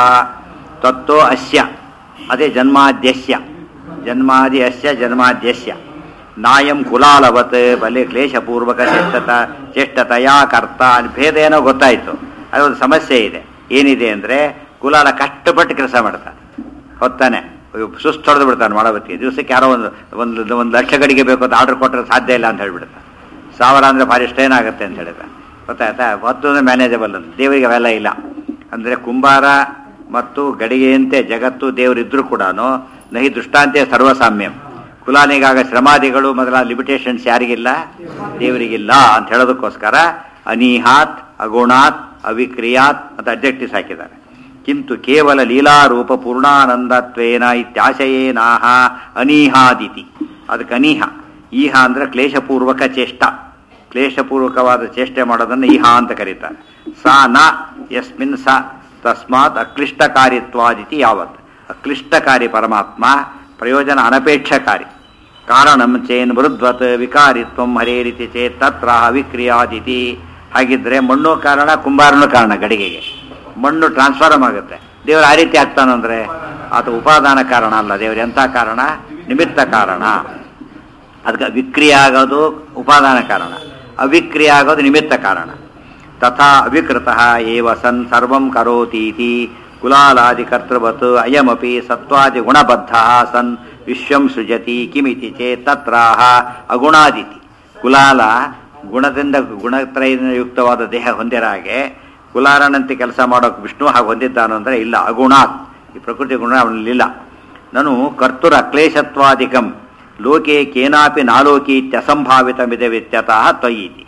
ತ್ವತ್ತೋ ಅಸ್ಯ ಅದೇ ಜನ್ಮಾದ್ಯಸ್ಯ ಜನ್ಮಾದಿ ಅಸ್ಯ ಜನ್ಮಾದ್ಯಸ್ಯ ನಾಯಂ ಕುಲಾಲವತ್ ಬಲೆ ಕ್ಲೇಶಪೂರ್ವಕ ಚೇಷ್ಟತ ಚೇಷ್ಟತಯಾ ಕರ್ತ ಅಲ್ಲಿ ಭೇದ ಏನೋ ಗೊತ್ತಾಯಿತು ಅದೊಂದು ಸಮಸ್ಯೆ ಇದೆ ಏನಿದೆ ಅಂದರೆ ಕುಲಾಲ ಕಷ್ಟಪಟ್ಟು ಕೆಲಸ ಮಾಡ್ತಾನೆ ಹೊತ್ತಾನೆ ಸುಸ್ತು ಹೊಡೆದು ಬಿಡ್ತಾನೆ ಮಾಡಬತ್ತಿ ದಿವಸಕ್ಕೆ ಯಾರೋ ಒಂದು ಒಂದು ಒಂದು ಲಕ್ಷ ಗಡಿಗೆ ಬೇಕು ಅಂತ ಆರ್ಡರ್ ಕೊಟ್ಟರೆ ಸಾಧ್ಯ ಇಲ್ಲ ಅಂತ ಹೇಳ್ಬಿಡ್ತಾನೆ ಸಾವಿರ ಅಂದರೆ ಭಾರಿ ಸ್ಟ್ರೈನ್ ಆಗುತ್ತೆ ಅಂತ ಹೇಳಿದ ಗೊತ್ತಾಯ್ತಾ ಹತ್ತು ಅಂದರೆ ಮ್ಯಾನೇಜಬಲ್ ಅಂತ ದೇವರಿಗೆ ಅವೆಲ್ಲ ಇಲ್ಲ ಅಂದರೆ ಕುಂಬಾರ ಮತ್ತು ಗಡಿಗೆಯಂತೆ ಜಗತ್ತು ದೇವರಿದ್ರೂ ಕೂಡ ನಹಿ ದೃಷ್ಟಾಂತೆ ಸರ್ವಸಾಮ್ಯಂ ಕುಲಾನಿಗಾಗ ಶ್ರಮಾದಿಗಳು ಮೊದಲಾದ ಲಿಮಿಟೇಷನ್ಸ್ ಯಾರಿಗಿಲ್ಲ ದೇವರಿಗಿಲ್ಲ ಅಂತ ಹೇಳೋದಕ್ಕೋಸ್ಕರ ಅನೀಹಾತ್ ಅಗುಣಾತ್ ಅವಿಕ್ರಿಯಾತ್ ಅಂತ ಅಬ್ಜೆಕ್ಟಿವ್ಸ್ ಹಾಕಿದ್ದಾರೆ ಕಿಂತು ಕೇವಲ ಲೀಲಾರೂಪ ಪೂರ್ಣಾನಂದತ್ವೇನ ಇತ್ಯಾಶಯೇನಾಹ ಅನೀಹಾದಿತಿ ಅದಕ್ಕೆ ಅನೀಹ ಈಹ ಅಂದ್ರೆ ಕ್ಲೇಶಪೂರ್ವಕ ಚೇಷ್ಟ ಕ್ಲೇಶಪೂರ್ವಕವಾದ ಚೇಷ್ಟೆ ಮಾಡೋದನ್ನು ಈಹ ಅಂತ ಕರೀತಾರೆ ಸಾ ನ ಯಸ್ಮಿನ್ ಸ ತಸ್ಮಾತ್ ಅಕ್ಲಿಷ್ಟಕಾರಿತ್ವಾದಿತಿ ಯಾವತ್ ಅಕ್ಲಿಷ್ಟಕಾರಿ ಪರಮಾತ್ಮ ಪ್ರಯೋಜನ ಅನಪೇಕ್ಷಕಾರಿ ಕಾರಣಂ ಚೇನ್ ಮೃದ್ವತ್ ವಿಕಾರಿತ್ವಂ ಹರೇರಿತಿ ಚೇತ್ ತತ್ರ ಅವಿಕ್ರಿಯಾದಿತಿ ಹಾಗಿದ್ರೆ ಮಣ್ಣು ಕಾರಣ ಕುಂಬಾರನು ಕಾರಣ ಗಡಿಗೆಗೆ ಮಣ್ಣು ಟ್ರಾನ್ಸ್ಫಾರ್ಮ್ ಆಗುತ್ತೆ ದೇವರು ಆ ರೀತಿ ಆಗ್ತಾನಂದ್ರೆ ಆತ ಉಪಾದಾನ ಕಾರಣ ಅಲ್ಲ ದೇವರು ಎಂಥ ಕಾರಣ ನಿಮಿತ್ತ ಕಾರಣ ಅದಕ್ಕೆ ವಿಕ್ರಿಯೆ ಆಗೋದು ಉಪಾದಾನ ಕಾರಣ ಅವಿಕ್ರಿಯೆ ಆಗೋದು ನಿಮಿತ್ತ ಕಾರಣ ತಥಾ ಅವಿಕೃತ ಏವ ಸನ್ ಸರ್ವಂ ಕರೋತೀತಿ ಕುಲಾಲಾದಿ ಕರ್ತೃವತ್ ಅಯಮಪಿ ಸತ್ವಾದಿ ಗುಣಬದ್ಧ ಸನ್ ವಿಶ್ವಂ ಸೃಜತಿ ಕಿಮಿತಿ ಚೇತ್ ತತ್ರಾಹ ಅಗುಣಾದಿತಿ ಕುಲಾಲ ಗುಣದಿಂದ ಗುಣತ್ರಯದಿಂದ ಯುಕ್ತವಾದ ದೇಹ ಹೊಂದಿರ ಹಾಗೆ ಕುಲಾರನಂತೆ ಕೆಲಸ ಮಾಡೋಕೆ ವಿಷ್ಣು ಹಾಗೆ ಹೊಂದಿದ್ದಾನು ಅಂದರೆ ಇಲ್ಲ ಅಗುಣಾತ್ ಈ ಪ್ರಕೃತಿ ಗುಣ ಅವನಲ್ಲಿಲ್ಲ ನಾನು ಕರ್ತುರ ಅಕ್ಲೇಶತ್ವಾದಿಕಂ ಲೋಕೆ ಕೇನಾಪಿ ನಾಲೋಕಿ ಇತ್ಯಸಂಭಾವಿತಮಿದೆ ವ್ಯತ್ಯತಃ ತ್ವಯಿತಿ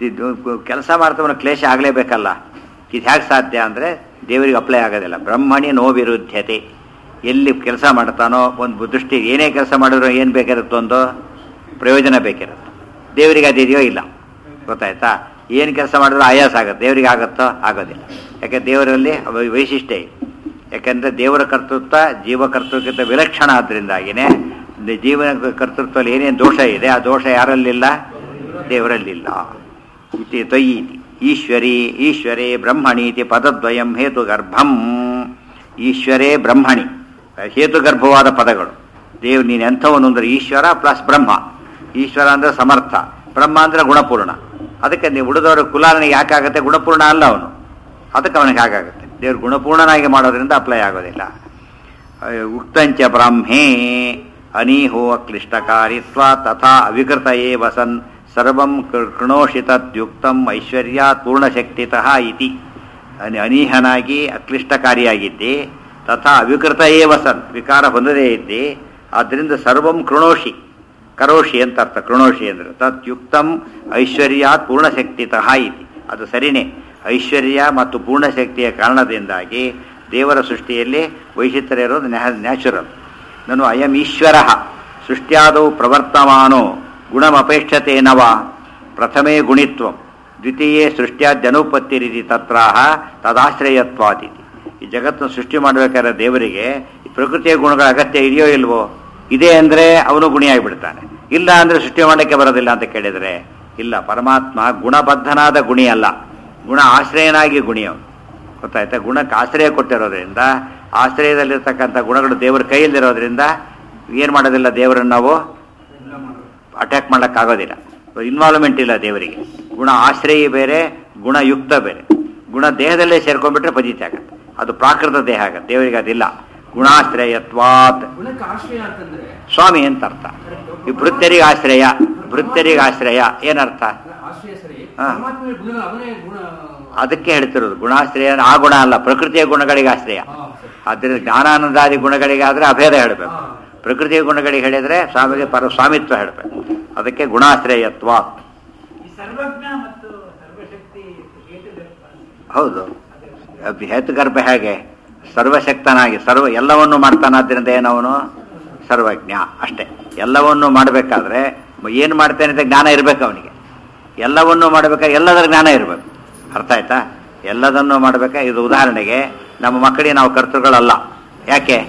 ಕೆಲಸ ಮಾಡ್ತವನ ಕ್ಲೇಶ ಆಗಲೇಬೇಕಲ್ಲ ಇದು ಹೇಗೆ ಸಾಧ್ಯ ಅಂದರೆ ದೇವರಿಗೆ ಅಪ್ಲೈ ಆಗೋದಿಲ್ಲ ಬ್ರಹ್ಮಣಿ ನೋ ವಿರುದ್ಧತೆ ಎಲ್ಲಿ ಕೆಲಸ ಮಾಡ್ತಾನೋ ಒಂದು ದೃಷ್ಟಿ ಏನೇ ಕೆಲಸ ಮಾಡಿದ್ರು ಏನು ಬೇಕಿರುತ್ತೋ ಒಂದು ಪ್ರಯೋಜನ ಬೇಕಿರುತ್ತೆ ದೇವರಿಗೆ ಅದಿದೆಯೋ ಇಲ್ಲ ಗೊತ್ತಾಯ್ತಾ ಏನು ಕೆಲಸ ಮಾಡಿದ್ರು ಆಯಾಸ ಆಗುತ್ತೆ ದೇವರಿಗೆ ಆಗುತ್ತೋ ಆಗೋದಿಲ್ಲ ಯಾಕೆ ದೇವರಲ್ಲಿ ಅವ- ವೈಶಿಷ್ಟ್ಯ ಇದೆ ಯಾಕೆಂದರೆ ದೇವರ ಕರ್ತೃತ್ವ ಜೀವ ಕರ್ತೃತ್ವಕ್ಕಿಂತ ವಿಲಕ್ಷಣ ಆದ್ದರಿಂದಾಗಿನೇ ದ- ಜೀವನ ಕರ್ತೃತ್ವದಲ್ಲಿ ಏನೇನು ದೋಷ ಇದೆ ಆ ದೋಷ ಯಾರಲ್ಲಿಲ್ಲ ದೇವರಲ್ಲಿಲ್ಲ ಇತಿ ತ್ವಯೀತಿ ಈಶ್ವರಿ ಈಶ್ವರೇ ಬ್ರಹ್ಮಣೀತಿ ಪದದ್ವಯಂ ಹೇತು ಗರ್ಭಂ ಈಶ್ವರೇ ಬ್ರಹ್ಮಣಿ ಹೇತುಗರ್ಭವಾದ ಪದಗಳು ದೇವ್ ನೀನು ಎಂಥವನು ಅಂದ್ರೆ ಈಶ್ವರ ಪ್ಲಸ್ ಬ್ರಹ್ಮ ಈಶ್ವರ ಅಂದ್ರೆ ಸಮರ್ಥ ಬ್ರಹ್ಮ ಅಂದ್ರೆ ಗುಣಪೂರ್ಣ ಅದಕ್ಕೆ ನೀವು ಉಳಿದವರ ಕುಲಾಲನಿಗೆ ಯಾಕಾಗತ್ತೆ ಗುಣಪೂರ್ಣ ಅಲ್ಲ ಅವನು ಅದಕ್ಕೆ ಅವನಿಗೆ ಹಾಗಾಗುತ್ತೆ ದೇವ್ರು ಗುಣಪೂರ್ಣನಾಗಿ ಮಾಡೋದ್ರಿಂದ ಅಪ್ಲೈ ಆಗೋದಿಲ್ಲ ಅಹ್, ಉಕ್ತಂಚ ಬ್ರಾಹ್ಮೇ ಅನೀಹೋ ಅಕ್ಲಿಷ್ಟಕಾರಿತ್ವ ತಥಾ ಅವಿಕೃತ ಏವ ಸನ್ ಸರ್ವಂ ಕೃ- ಕೃಣೋಷಿತದ್ಯುಕ್ತಂ ಐಶ್ವರ್ಯಾತ್ ಪೂರ್ಣಶಕ್ತಿತಃ ಇತಿ ಅನಿ- ಅನೀಹನಾಗಿ ಅಕ್ಲಿಷ್ಟಕಾರಿಯಾಗಿದ್ದೆ ತಥಾ ಅವಿಕೃತ ಏವ ಸನ್ ವಿಕಾರ ಹೊಂದದೇ ಇದ್ದೆ ಆದ್ದರಿಂದ ಸರ್ವಂ ಕೃಣೋಷಿ ಕರೋಷಿ ಅಂತ ಅರ್ಥ ಕೃಣೋಷಿ ಅಂದ್ರೆ ತತ್ಯುಕ್ತಂ ಐಶ್ವರ್ಯಾತ್ ಪೂರ್ಣಶಕ್ತಿತಃ ಇತಿ ಅದು ಸರಿನೇ ಐಶ್ವರ್ಯ ಮತ್ತು ಪೂರ್ಣಶಕ್ತಿಯ ಕಾರಣದಿಂದಾಗಿ ದೇವರ ಸೃಷ್ಟಿಯಲ್ಲಿ ವೈಚಿತ್ರ್ಯ ಇರೋದು ನ್ಯಾಚುರಲ್ ನಾನು ಅಯಂ ಈಶ್ವರ ಸೃಷ್ಟ್ಯಾದೌ ಪ್ರವರ್ತಮಾನೋ ಗುಣಮಪೇಕ್ಷತೆ ನವ ಪ್ರಥಮೇ ಗುಣಿತ್ವಂ ದ್ವಿತೀಯೇ ಸೃಷ್ಟ್ಯಾದ್ಯನುಪತ್ತಿರಿತಿ ತತ್ರಾಹ ತದಾಶ್ರಯತ್ವಾದಿತಿ ಈ ಜಗತ್ತನ್ನು ಸೃಷ್ಟಿ ಮಾಡಬೇಕಾದ್ರೆ ದೇವರಿಗೆ ಈ ಪ್ರಕೃತಿಯ ಗುಣಗಳ ಅಗತ್ಯ ಇದೆಯೋ ಇಲ್ವೋ ಇದೆ ಅಂದರೆ ಅವನು ಗುಣಿಯಾಗಿಬಿಡ್ತಾನೆ ಇಲ್ಲ ಅಂದರೆ ಸೃಷ್ಟಿ ಮಾಡಲಿಕ್ಕೆ ಬರೋದಿಲ್ಲ ಅಂತ ಕೇಳಿದರೆ ಇಲ್ಲ ಪರಮಾತ್ಮ ಗುಣಬದ್ಧನಾದ ಗುಣಿ ಅಲ್ಲ ಗುಣ ಆಶ್ರಯನಾಗಿ ಗುಣಿ ಅವನು ಗೊತ್ತಾಯ್ತಾ ಗುಣಕ್ಕೆ ಆಶ್ರಯ ಕೊಟ್ಟಿರೋದ್ರಿಂದ ಆಶ್ರಯದಲ್ಲಿರ್ತಕ್ಕಂಥ ಗುಣಗಳು ದೇವರ ಕೈಯಲ್ಲಿರೋದ್ರಿಂದ ಏನು ಮಾಡೋದಿಲ್ಲ ದೇವರನ್ನು ನಾವು ಅಟ್ಯಾಕ್ ಮಾಡೋಕ್ಕಾಗೋದಿಲ್ಲ ಇನ್ವಾಲ್ವ್ಮೆಂಟ್ ಇಲ್ಲ ದೇವರಿಗೆ ಗುಣ ಆಶ್ರಯ ಬೇರೆ ಗುಣಯುಕ್ತ ಬೇರೆ ಗುಣ ದೇಹದಲ್ಲೇ ಸೇರ್ಕೊಂಡ್ಬಿಟ್ರೆ ಪಜಿತಿ ಆಗತ್ತೆ ಅದು ಪ್ರಾಕೃತ ದೇಹ ಆಗತ್ತೆ ದೇವರಿಗೆ ಅದಿಲ್ಲ ಗುಣಾಶ್ರಯತ್ವಾತ್ ಗುಣಕ್ಕೆ ಆಶ್ರಯ ಅಂತಂದ್ರೆ ಸ್ವಾಮಿ ಅಂತ ಅರ್ಥ ಈ ಭೃತ್ಯರಿಗೆ ಆಶ್ರಯ ಭೃತ್ಯರಿಗೆ ಆಶ್ರಯ ಏನರ್ಥ ಆಶ್ರಯ ಸರಿ ಹಾ. ಪರಮಾತ್ಮ ಗುಣಗಳು ಅವನೇ ಗುಣ ಅದಕ್ಕೆ ಹೇಳ್ತಿರೋದು ಗುಣಾಶ್ರಯ ಆ ಗುಣ ಅಲ್ಲ ಪ್ರಕೃತಿಯ ಗುಣಗಳಿಗೆ ಆಶ್ರಯ ಹಾ, ಸರಿ. ಆದ್ದರಿಂದ ಜ್ಞಾನಾನಂದಾದಿ ಗುಣಗಳಿಗೆ ಆದ್ರೆ ಅಭೇದ ಹೇಳಬೇಕು ಹಾ. ಪ್ರಕೃತಿಯ ಗುಣಗಳಿಗೆ ಹೇಳಿದ್ರೆ ಸ್ವಾಮಿಗೆ ಪರ ಸ್ವಾಮಿತ್ವ ಹೇಳಬೇಕು ಅದಕ್ಕೆ ಗುಣಾಶ್ರಯತ್ವ ಈ ಸರ್ವಜ್ಞ ಮತ್ತು ಸರ್ವಶಕ್ತಿ ಹೇತುಗರ್ಭ ಹೌದು ಅದ್ ಹೇತುಗರ್ಭ ಹೇಗೆ ಸರ್ವಶಕ್ತನಾಗಿ ಸರ್ವ ಎಲ್ಲವನ್ನೂ ಮಾಡ್ತಾನಾದ್ರಿಂದ ಏನವನು ಸರ್ವಜ್ಞ ಅಷ್ಟೇ ಎಲ್ಲವನ್ನೂ ಮಾಡಬೇಕಾದ್ರೆ ಏನು ಮಾಡ್ತೇನೆ ಅಂತ ಜ್ಞಾನ ಇರಬೇಕು ಅವನಿಗೆ ಎಲ್ಲವನ್ನೂ ಮಾಡಬೇಕಾದ್ರೆ ಎಲ್ಲದರ ಜ್ಞಾನ ಇರಬೇಕು ಅರ್ಥ ಆಯ್ತಾ ಎಲ್ಲದನ್ನೂ ಮಾಡಬೇಕಾ ಇದು ಉದಾಹರಣೆಗೆ ನಮ್ಮ ಮಕ್ಕಳಿಗೆ ನಾವು ಕರ್ತೃಗಳಲ್ಲ ಯಾಕೆ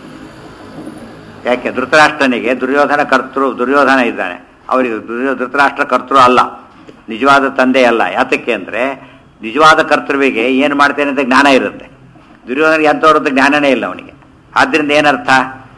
ಯಾಕೆ ಧೃತರಾಷ್ಟ್ರನಿಗೆ ದುರ್ಯೋಧನ ಕರ್ತೃ ದುರ್ಯೋಧನ ಇದ್ದಾನೆ ಅವರಿಗೆ ದುರ್ಯೋ ಧೃತರಾಷ್ಟ್ರ ಕರ್ತೃ ಅಲ್ಲ ನಿಜವಾದ ತಂದೆ ಅಲ್ಲ ಯಾತಕ್ಕೆ ಅಂದರೆ ನಿಜವಾದ ಕರ್ತೃವಿಗೆ ಏನು ಮಾಡ್ತೇನೆ ಅಂತ ಜ್ಞಾನ ಇರುತ್ತೆ ದುರ್ಯೋಧನಿಗೆ ಎಂಥವ್ರದ್ದು ಜ್ಞಾನನೇ ಇಲ್ಲ ಅವನಿಗೆ ಆದ್ದರಿಂದ ಏನರ್ಥ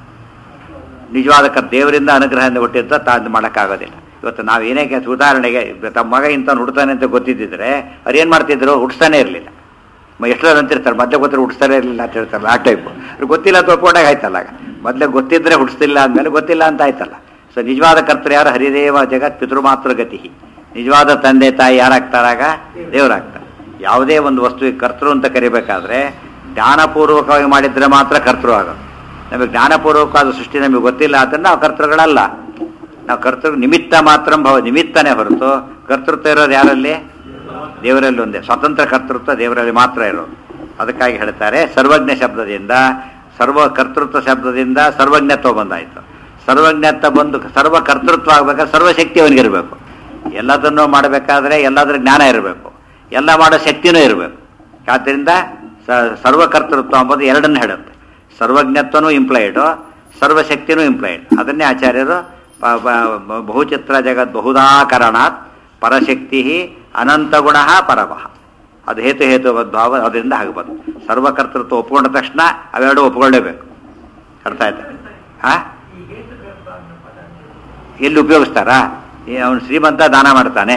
ನಿಜವಾದ ಕರ್ ದೇವರಿಂದ ಅನುಗ್ರಹದಿಂದ ಹುಟ್ಟಿದ್ದ ತಾನು ಮಾಡೋಕ್ಕಾಗೋದಿಲ್ಲ ಇವತ್ತು ನಾವು ಏನೇ ಕೆಲಸ ಉದಾಹರಣೆಗೆ ತಮ್ಮ ಮಗ ಇಂಥವ್ನು ಹುಡ್ತಾನೆ ಅಂತ ಗೊತ್ತಿದ್ದಿದ್ರೆ ಅವ್ರು ಏನು ಮಾಡ್ತಿದ್ರು ಹುಡ್ಸ್ತಾನೆ ಇರಲಿಲ್ಲ ಎಷ್ಟೋ ಅಂತಿರ್ತಾರೆ ಮೊದಲೇ ಗೊತ್ತಿರೋ ಹುಡ್ಸ್ತಾನೆ ಇರಲಿಲ್ಲ ಅಂತ ಹೇಳ್ತಾರಲ್ಲ ಆ ಟೈಪು ಅವ್ರಿಗೆ ಗೊತ್ತಿಲ್ಲ ಅಂತ ಒಪ್ಕೊಂಡಾಗ ಆಯ್ತಲ್ಲ ಆಗ ಮೊದಲೇ ಗೊತ್ತಿದ್ರೆ ಹುಡ್ಸ್ತಿಲ್ಲ ಅಂದಮೇಲೆ ಗೊತ್ತಿಲ್ಲ ಅಂತ ಆಯ್ತಲ್ಲ ಸೊ ನಿಜವಾದ ಕರ್ತೃ ಯಾರು ಹರಿದೇವ ಜಗತ್ ಪಿತೃಮಾತೃ ಗತಿ ನಿಜವಾದ ತಂದೆ ತಾಯಿ ಯಾರಾಗ್ತಾರಾಗ ದೇವರಾಗ್ತಾರೆ ಯಾವುದೇ ಒಂದು ವಸ್ತುವಿಗೆ ಕರ್ತೃ ಅಂತ ಕರಿಬೇಕಾದ್ರೆ ಜ್ಞಾನಪೂರ್ವಕವಾಗಿ ಮಾಡಿದ್ರೆ ಮಾತ್ರ ಕರ್ತೃ ಆಗೋದು ನಮಗೆ ಜ್ಞಾನಪೂರ್ವಕವಾದ ಸೃಷ್ಟಿ ನಮಗೆ ಗೊತ್ತಿಲ್ಲ ಅದನ್ನು ನಾವು ಕರ್ತೃಗಳಲ್ಲ ನಾವು ಕರ್ತೃ ನಿಮಿತ್ತ ಮಾತ್ರ ಭವ ನಿಮಿತ್ತನೇ ಹೊರತು ಕರ್ತೃತ್ವ ಇರೋದು ಯಾರಲ್ಲಿ ದೇವರಲ್ಲಿ ಒಂದೇ ಸ್ವತಂತ್ರ ಕರ್ತೃತ್ವ ದೇವರಲ್ಲಿ ಮಾತ್ರ ಇರೋದು ಅದಕ್ಕಾಗಿ ಹೇಳ್ತಾರೆ ಸರ್ವಜ್ಞ ಶಬ್ದದಿಂದ ಸರ್ವ ಕರ್ತೃತ್ವ ಶಬ್ದದಿಂದ ಸರ್ವಜ್ಞತ್ವ ಬಂದಾಯಿತು ಸರ್ವಜ್ಞತ್ವ ಬಂದು ಸರ್ವ ಕರ್ತೃತ್ವ ಆಗ್ಬೇಕಾದ್ರೆ ಸರ್ವಶಕ್ತಿ ಅವನಿಗಿರಬೇಕು ಎಲ್ಲದನ್ನೂ ಮಾಡಬೇಕಾದ್ರೆ ಎಲ್ಲದರ ಜ್ಞಾನ ಇರಬೇಕು ಎಲ್ಲ ಮಾಡೋ ಶಕ್ತಿನೂ ಇರಬೇಕು ಆದ್ದರಿಂದ ಸ- ಸರ್ವಕರ್ತೃತ್ವ ಅಂಬೋದು ಎರಡನ್ನು ಹೇಳುತ್ತೆ ಸರ್ವಜ್ಞತ್ವನೂ ಇಂಪ್ಲಾಯ್ಡು ಸರ್ವಶಕ್ತಿನೂ ಇಂಪ್ಲಾಯ್ಡ್ ಅದನ್ನೇ ಆಚಾರ್ಯರು ಬ- ಬ- ಬಹುಚಿತ್ರ ಜಗತ್ ಬಹುದಾಕರಣಾತ್ ಪರಶಕ್ತಿ ಅನಂತ ಗುಣ ಪರಮಃ ಅದು ಹೇತು ಹೇತು ಭಾವ ಅದರಿಂದ ಆಗ್ಬೋದು ಸರ್ವಕರ್ತೃತ್ವ ಒಪ್ಕೊಂಡ ತಕ್ಷಣ ಅವೆರಡು ಒಪ್ಕೊಳ್ಳೇಬೇಕು ಅರ್ಥ ಆಯ್ತಾ ಹಾ ಈ ಹೇತುಗರ್ಭ ಅನ್ನೋ ಪದ ಎಲ್ಲಿ ಉಪಯೋಗಿಸ್ತಾರಾ ಅವನು ಶ್ರೀಮಂತ ದಾನ ಮಾಡ್ತಾನೆ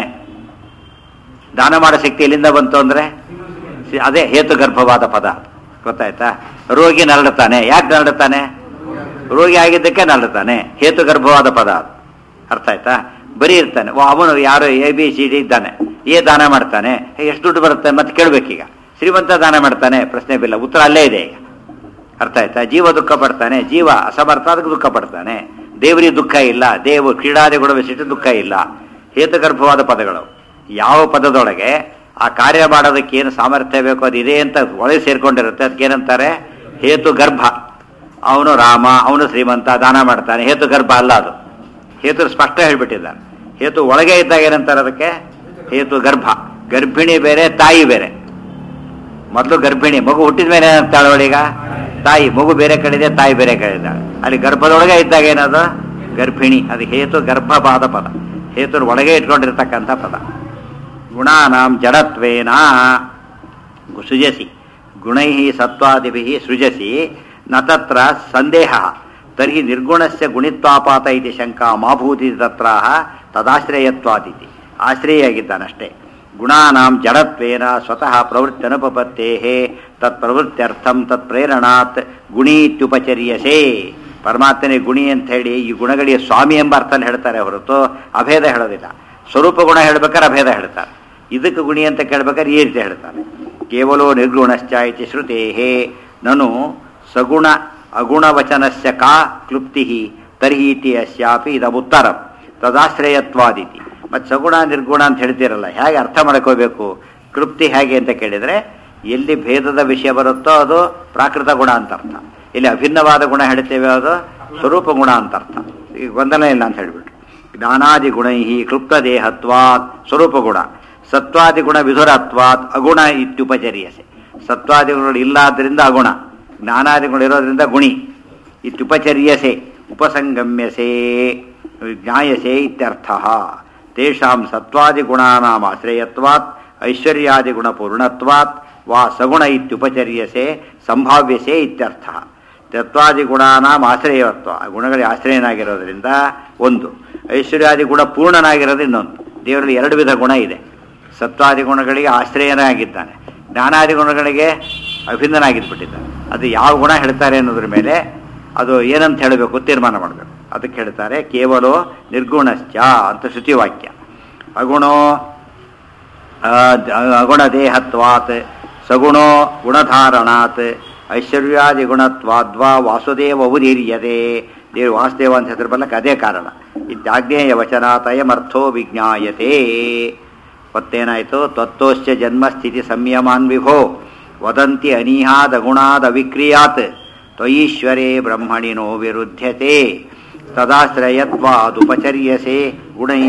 ದಾನ ಮಾಡೋ ಶಕ್ತಿ ಎಲ್ಲಿಂದ ಬಂತು ಅಂದ್ರೆ ಸಿ- ಅದೇ ಹೇತುಗರ್ಭವಾದ ಪದ ಗೊತ್ತಾಯ್ತಾ ರೋಗಿ ನರಳುತ್ತಾನೆ ಯಾಕೆ ನರಳುತ್ತಾನೆ ರೋಗಿ ಆಗಿದ್ದಕ್ಕೆ ನರಳುತ್ತಾನೆ ಹೇತುಗರ್ಭವಾದ ಪದ ಅದು ಅರ್ಥ ಆಯ್ತಾ ಬರೀ ಇರ್ತಾನೆ ಓ ಅವನು ಯಾರು ಎ ಬಿ ಸಿ ಡಿ ಇದ್ದಾನೆ ಏ ದಾನ ಮಾಡ್ತಾನೆ ಹೇ, ಎಷ್ಟು ದುಡ್ಡು ಬರುತ್ತೆ ಮತ್ತೆ ಕೇಳಬೇಕೀಗ ಶ್ರೀಮಂತ ದಾನ ಮಾಡ್ತಾನೆ ಪ್ರಶ್ನೆ ಬಿಲ್ಲ ಉತ್ತರ ಅಲ್ಲೇ ಇದೆ ಈಗ ಅರ್ಥ ಆಯ್ತಾ ಜೀವ ದುಃಖ ಪಡ್ತಾನೆ ಜೀವ ಅಸಮರ್ಥ ಅದಕ್ಕೆ ದುಃಖ ಪಡ್ತಾನೆ ದೇವರಿಗೆ ದುಃಖ ಇಲ್ಲ ದೇವ ಕ್ರೀಡಾದಿಗಳ ವಿಶಿಷ್ಟ ದುಃಖ ಇಲ್ಲ ಹೇತುಗರ್ಭವಾದ ಪದಗಳು ಯಾವ ಪದದೊಳಗೆ ಆ ಕಾರ್ಯ ಮಾಡೋದಕ್ಕೆ ಏನು ಸಾಮರ್ಥ್ಯ ಬೇಕು ಅದು ಇದೆ ಅಂತ ಒಳಗೆ ಸೇರ್ಕೊಂಡಿರುತ್ತೆ ಅದಕ್ಕೇನಂತಾರೆ ಹೇತು ಗರ್ಭ ಅವನು ರಾಮ ಅವನು ಶ್ರೀಮಂತ ದಾನ ಮಾಡ್ತಾನೆ ಹೇತು ಗರ್ಭ ಅಲ್ಲ ಅದು ಹೇತು ಸ್ಪಷ್ಟ ಹೇಳ್ಬಿಟ್ಟಿದ್ದಾರೆ ಹೇತು ಒಳಗೆ ಇದ್ದಾಗ ಏನಂತಾರೆ ಅದಕ್ಕೆ ಹೇತು ಗರ್ಭ ಗರ್ಭಿಣಿ ಬೇರೆ ತಾಯಿ ಬೇರೆ ಮೊದಲು ಗರ್ಭಿಣಿ ಮಗು ಹುಟ್ಟಿದ ಮೇಲೆ ಏನಾಗ್ತಾಳೆ ಅವಳೀಗ ತಾಯಿ ಮಗು ಬೇರೆ ಕಡೆ ಇದೆ ತಾಯಿ ಬೇರೆ ಕಡೆ ಇದ್ದಾಳೆ ಅಲ್ಲಿ ಗರ್ಭದೊಳಗೆ ಇದ್ದಾಗ ಏನದು ಗರ್ಭಿಣಿ ಅದು ಹೇತು ಗರ್ಭಪಾದ ಪದ ಹೇತು ಒಳಗೆ ಇಟ್ಕೊಂಡಿರ್ತಕ್ಕಂಥ ಪದ ಗುಣಾನಾಂ ಜಡತ್ವೇನ ಸೃಜಸಿ ಗುಣೈ ಸತ್ವಾದಿಭಿ ಸೃಜಸಿ ನ ತತ್ರ ಸಂದೇಹ ತರ್ಹಿ ನಿರ್ಗುಣಸ್ಯ ಗುಣಿತ್ವಾಪಾತ ಇತಿ ಶಂಕಾ ಮಾಭೂತಿ ತತ್ರ ತದಾಶ್ರಯತ್ವಾದಿತಿ ಆಶ್ರಯಾಗಿದ್ದಾನಷ್ಟೇ ಗುಣಾನಾಂ ಜಡತ್ವೇನ ಸ್ವತಃ ಪ್ರವೃತ್ತನುಪಪತ್ತೇ ತತ್ ಪ್ರವೃತ್ತ್ಯರ್ಥಂ ತತ್ ಪ್ರೇರಣಾತ್ ಗುಣೀತ್ಯುಪಚರ್ಯಸೆ ಪರಮಾತ್ಮನೇ ಗುಣಿ ಅಂತ ಹೇಳಿ ಈ ಗುಣಗಳಿಗೆ ಸ್ವಾಮಿ ಎಂಬ ಅರ್ಥದಲ್ಲಿ ಹೇಳ್ತಾರೆ ಹೊರತು ಅಭೇದ ಹೇಳೋದಿಲ್ಲ ಸ್ವರೂಪ ಗುಣ ಹೇಳ್ಬೇಕಾದ್ರೆ ಅಭೇದ ಹೇಳ್ತಾರೆ ಇದಕ್ಕೆ ಗುಣಿ ಅಂತ ಕೇಳ್ಬೇಕಾದ್ರೆ ಈ ರೀತಿ ಹೇಳ್ತಾರೆ ಕೇವಲೋ ನಿರ್ಗುಣಶ್ಚ ಇತಿ ಶ್ರುತೇ ನನು ಸಗುಣ ಅಗುಣವಚನಸ್ಯ ಕಾ ಕ್ಲುಪ್ತಿ ತರ್ಹಿ ಇತಿ ಅಸ್ಯಾಪಿ ಇದಮುತ್ತರಂ ತದಾಶ್ರಯತ್ವಾದಿತಿ ಮತ್ತು ಸಗುಣ ನಿರ್ಗುಣ ಅಂತ ಹೇಳ್ತಿರಲ್ಲ ಹೇಗೆ ಅರ್ಥ ಮಾಡ್ಕೋಬೇಕು ಕೃಪ್ತಿ ಹೇಗೆ ಅಂತ ಕೇಳಿದರೆ ಎಲ್ಲಿ ಭೇದದ ವಿಷಯ ಬರುತ್ತೋ ಅದು ಪ್ರಾಕೃತ ಗುಣ ಅಂತ ಅರ್ಥ ಇಲ್ಲಿ ಅಭಿನ್ನವಾದ ಗುಣ ಹೇಳ್ತೇವೆ ಅದು ಸ್ವರೂಪ ಗುಣ ಅಂತ ಅರ್ಥ ಈಗ ಗೊಂದಲ ಇಲ್ಲ ಅಂತ ಹೇಳ್ಬಿಟ್ರು ಜ್ಞಾನಾದಿ ಗುಣೈ ಕ್ಲುಪ್ತ ದೇಹತ್ವಾತ್ ಸ್ವರೂಪ ಗುಣ ಸತ್ವಾದಿ ಗುಣ ವಿಧುರತ್ವಾತ್ ಅಗುಣ ಇತ್ಯುಪಚರ್ಯಸೆ ಸತ್ವಾದಿ ಗುಣಗಳು ಇಲ್ಲ ಆದ್ದರಿಂದ ಅಗುಣ ಜ್ಞಾನಾದಿ ಗುಣ ಇರೋದ್ರಿಂದ ಗುಣಿ ಇತ್ಯುಪಚರ್ಯಸೆ ಉಪಸಂಗಮ್ಯಸೆ ಜ್ಞಾಯಸೆ ಇತ್ಯರ್ಥ ತೇಷಾಂ ಸತ್ವಾದಿ ಗುಣಾನಾಂ ಆಶ್ರಯತ್ವಾತ್ ಐಶ್ವರ್ಯಾದಿ ಗುಣ ಪೂರ್ಣತ್ವಾತ್ ವಾ ಸಗುಣ ಇತ್ಯುಪಚರ್ಯಸೆ ಸಂಭಾವ್ಯಸೆ ಇತ್ಯರ್ಥ ತತ್ವಾದಿ ಗುಣಾನಾಂ ಆಶ್ರಯವತ್ವ ಆ ಗುಣಗಳಿಗೆ ಆಶ್ರಯನಾಗಿರೋದ್ರಿಂದ ಒಂದು ಐಶ್ವರ್ಯಾದಿ ಗುಣ ಪೂರ್ಣನಾಗಿರೋದು ಇನ್ನೊಂದು ದೇವರಲ್ಲಿ ಎರಡು ವಿಧ ಗುಣ ಇದೆ ಸತ್ವಾದಿ ಗುಣಗಳಿಗೆ ಆಶ್ರಯನಾಗಿದ್ದಾನೆ ಜ್ಞಾನಾದಿ ಗುಣಗಳಿಗೆ ಅಭಿನ್ನನಾಗಿದ್ಬಿಟ್ಟಿದ್ದಾನೆ ಅದು ಯಾವ ಗುಣ ಹೇಳ್ತಾರೆ ಅನ್ನೋದ್ರ ಮೇಲೆ ಅದು ಏನಂತ ಹೇಳಬೇಕು ತೀರ್ಮಾನ ಮಾಡಬೇಕು ಅದಕ್ಕೆ ಹೇಳ್ತಾರೆ ಕೇವಲ ನಿರ್ಗುಣಶ್ಚ ಅಂತ ಶ್ರುತಿವಾಕ್ಯ ಅಗುಣೋ ಅಗುಣದೇಹತ್ವಾತ್ ಸಗುಣೋ ಗುಣಧಾರಣಾತ್ ಐಶ್ವರ್ಯಾದಿ ಗುಣತ್ವಾದ್ವಾ ವಾಸುದೇವ ಉದೀರ್ಯತೆ ದೇವರು ವಾಸುದೇವ ಅಂತ ಹೆಸರು ಬರ್ಲಕ್ಕೆ ಅದೇ ಕಾರಣ ಇತ್ಯಾಜ್ಞೇಯ ವಚನಾತಯಮರ್ಥೋ ವಿಜ್ಞಾಯತೆ ಮತ್ತೇನಾಯಿತು ತತ್ವಶ್ಚ ಜನ್ಮಸ್ಥಿತಿ ಸಂಯಮಾನ್ ವಿಭೋ ವದಂತಿ ಅನೀಹಾದ ಗುಣಾದ ವಿಕ್ರಿಯಾತ್ ತ್ವಯೀಶ್ವರೇ ಬ್ರಹ್ಮಣಿನೋ ವಿರುದ್ಧತೆ ತದಾಶ್ರಯತ್ವಾದುಪಚರ್ಯಸೆ ಗುಣೈ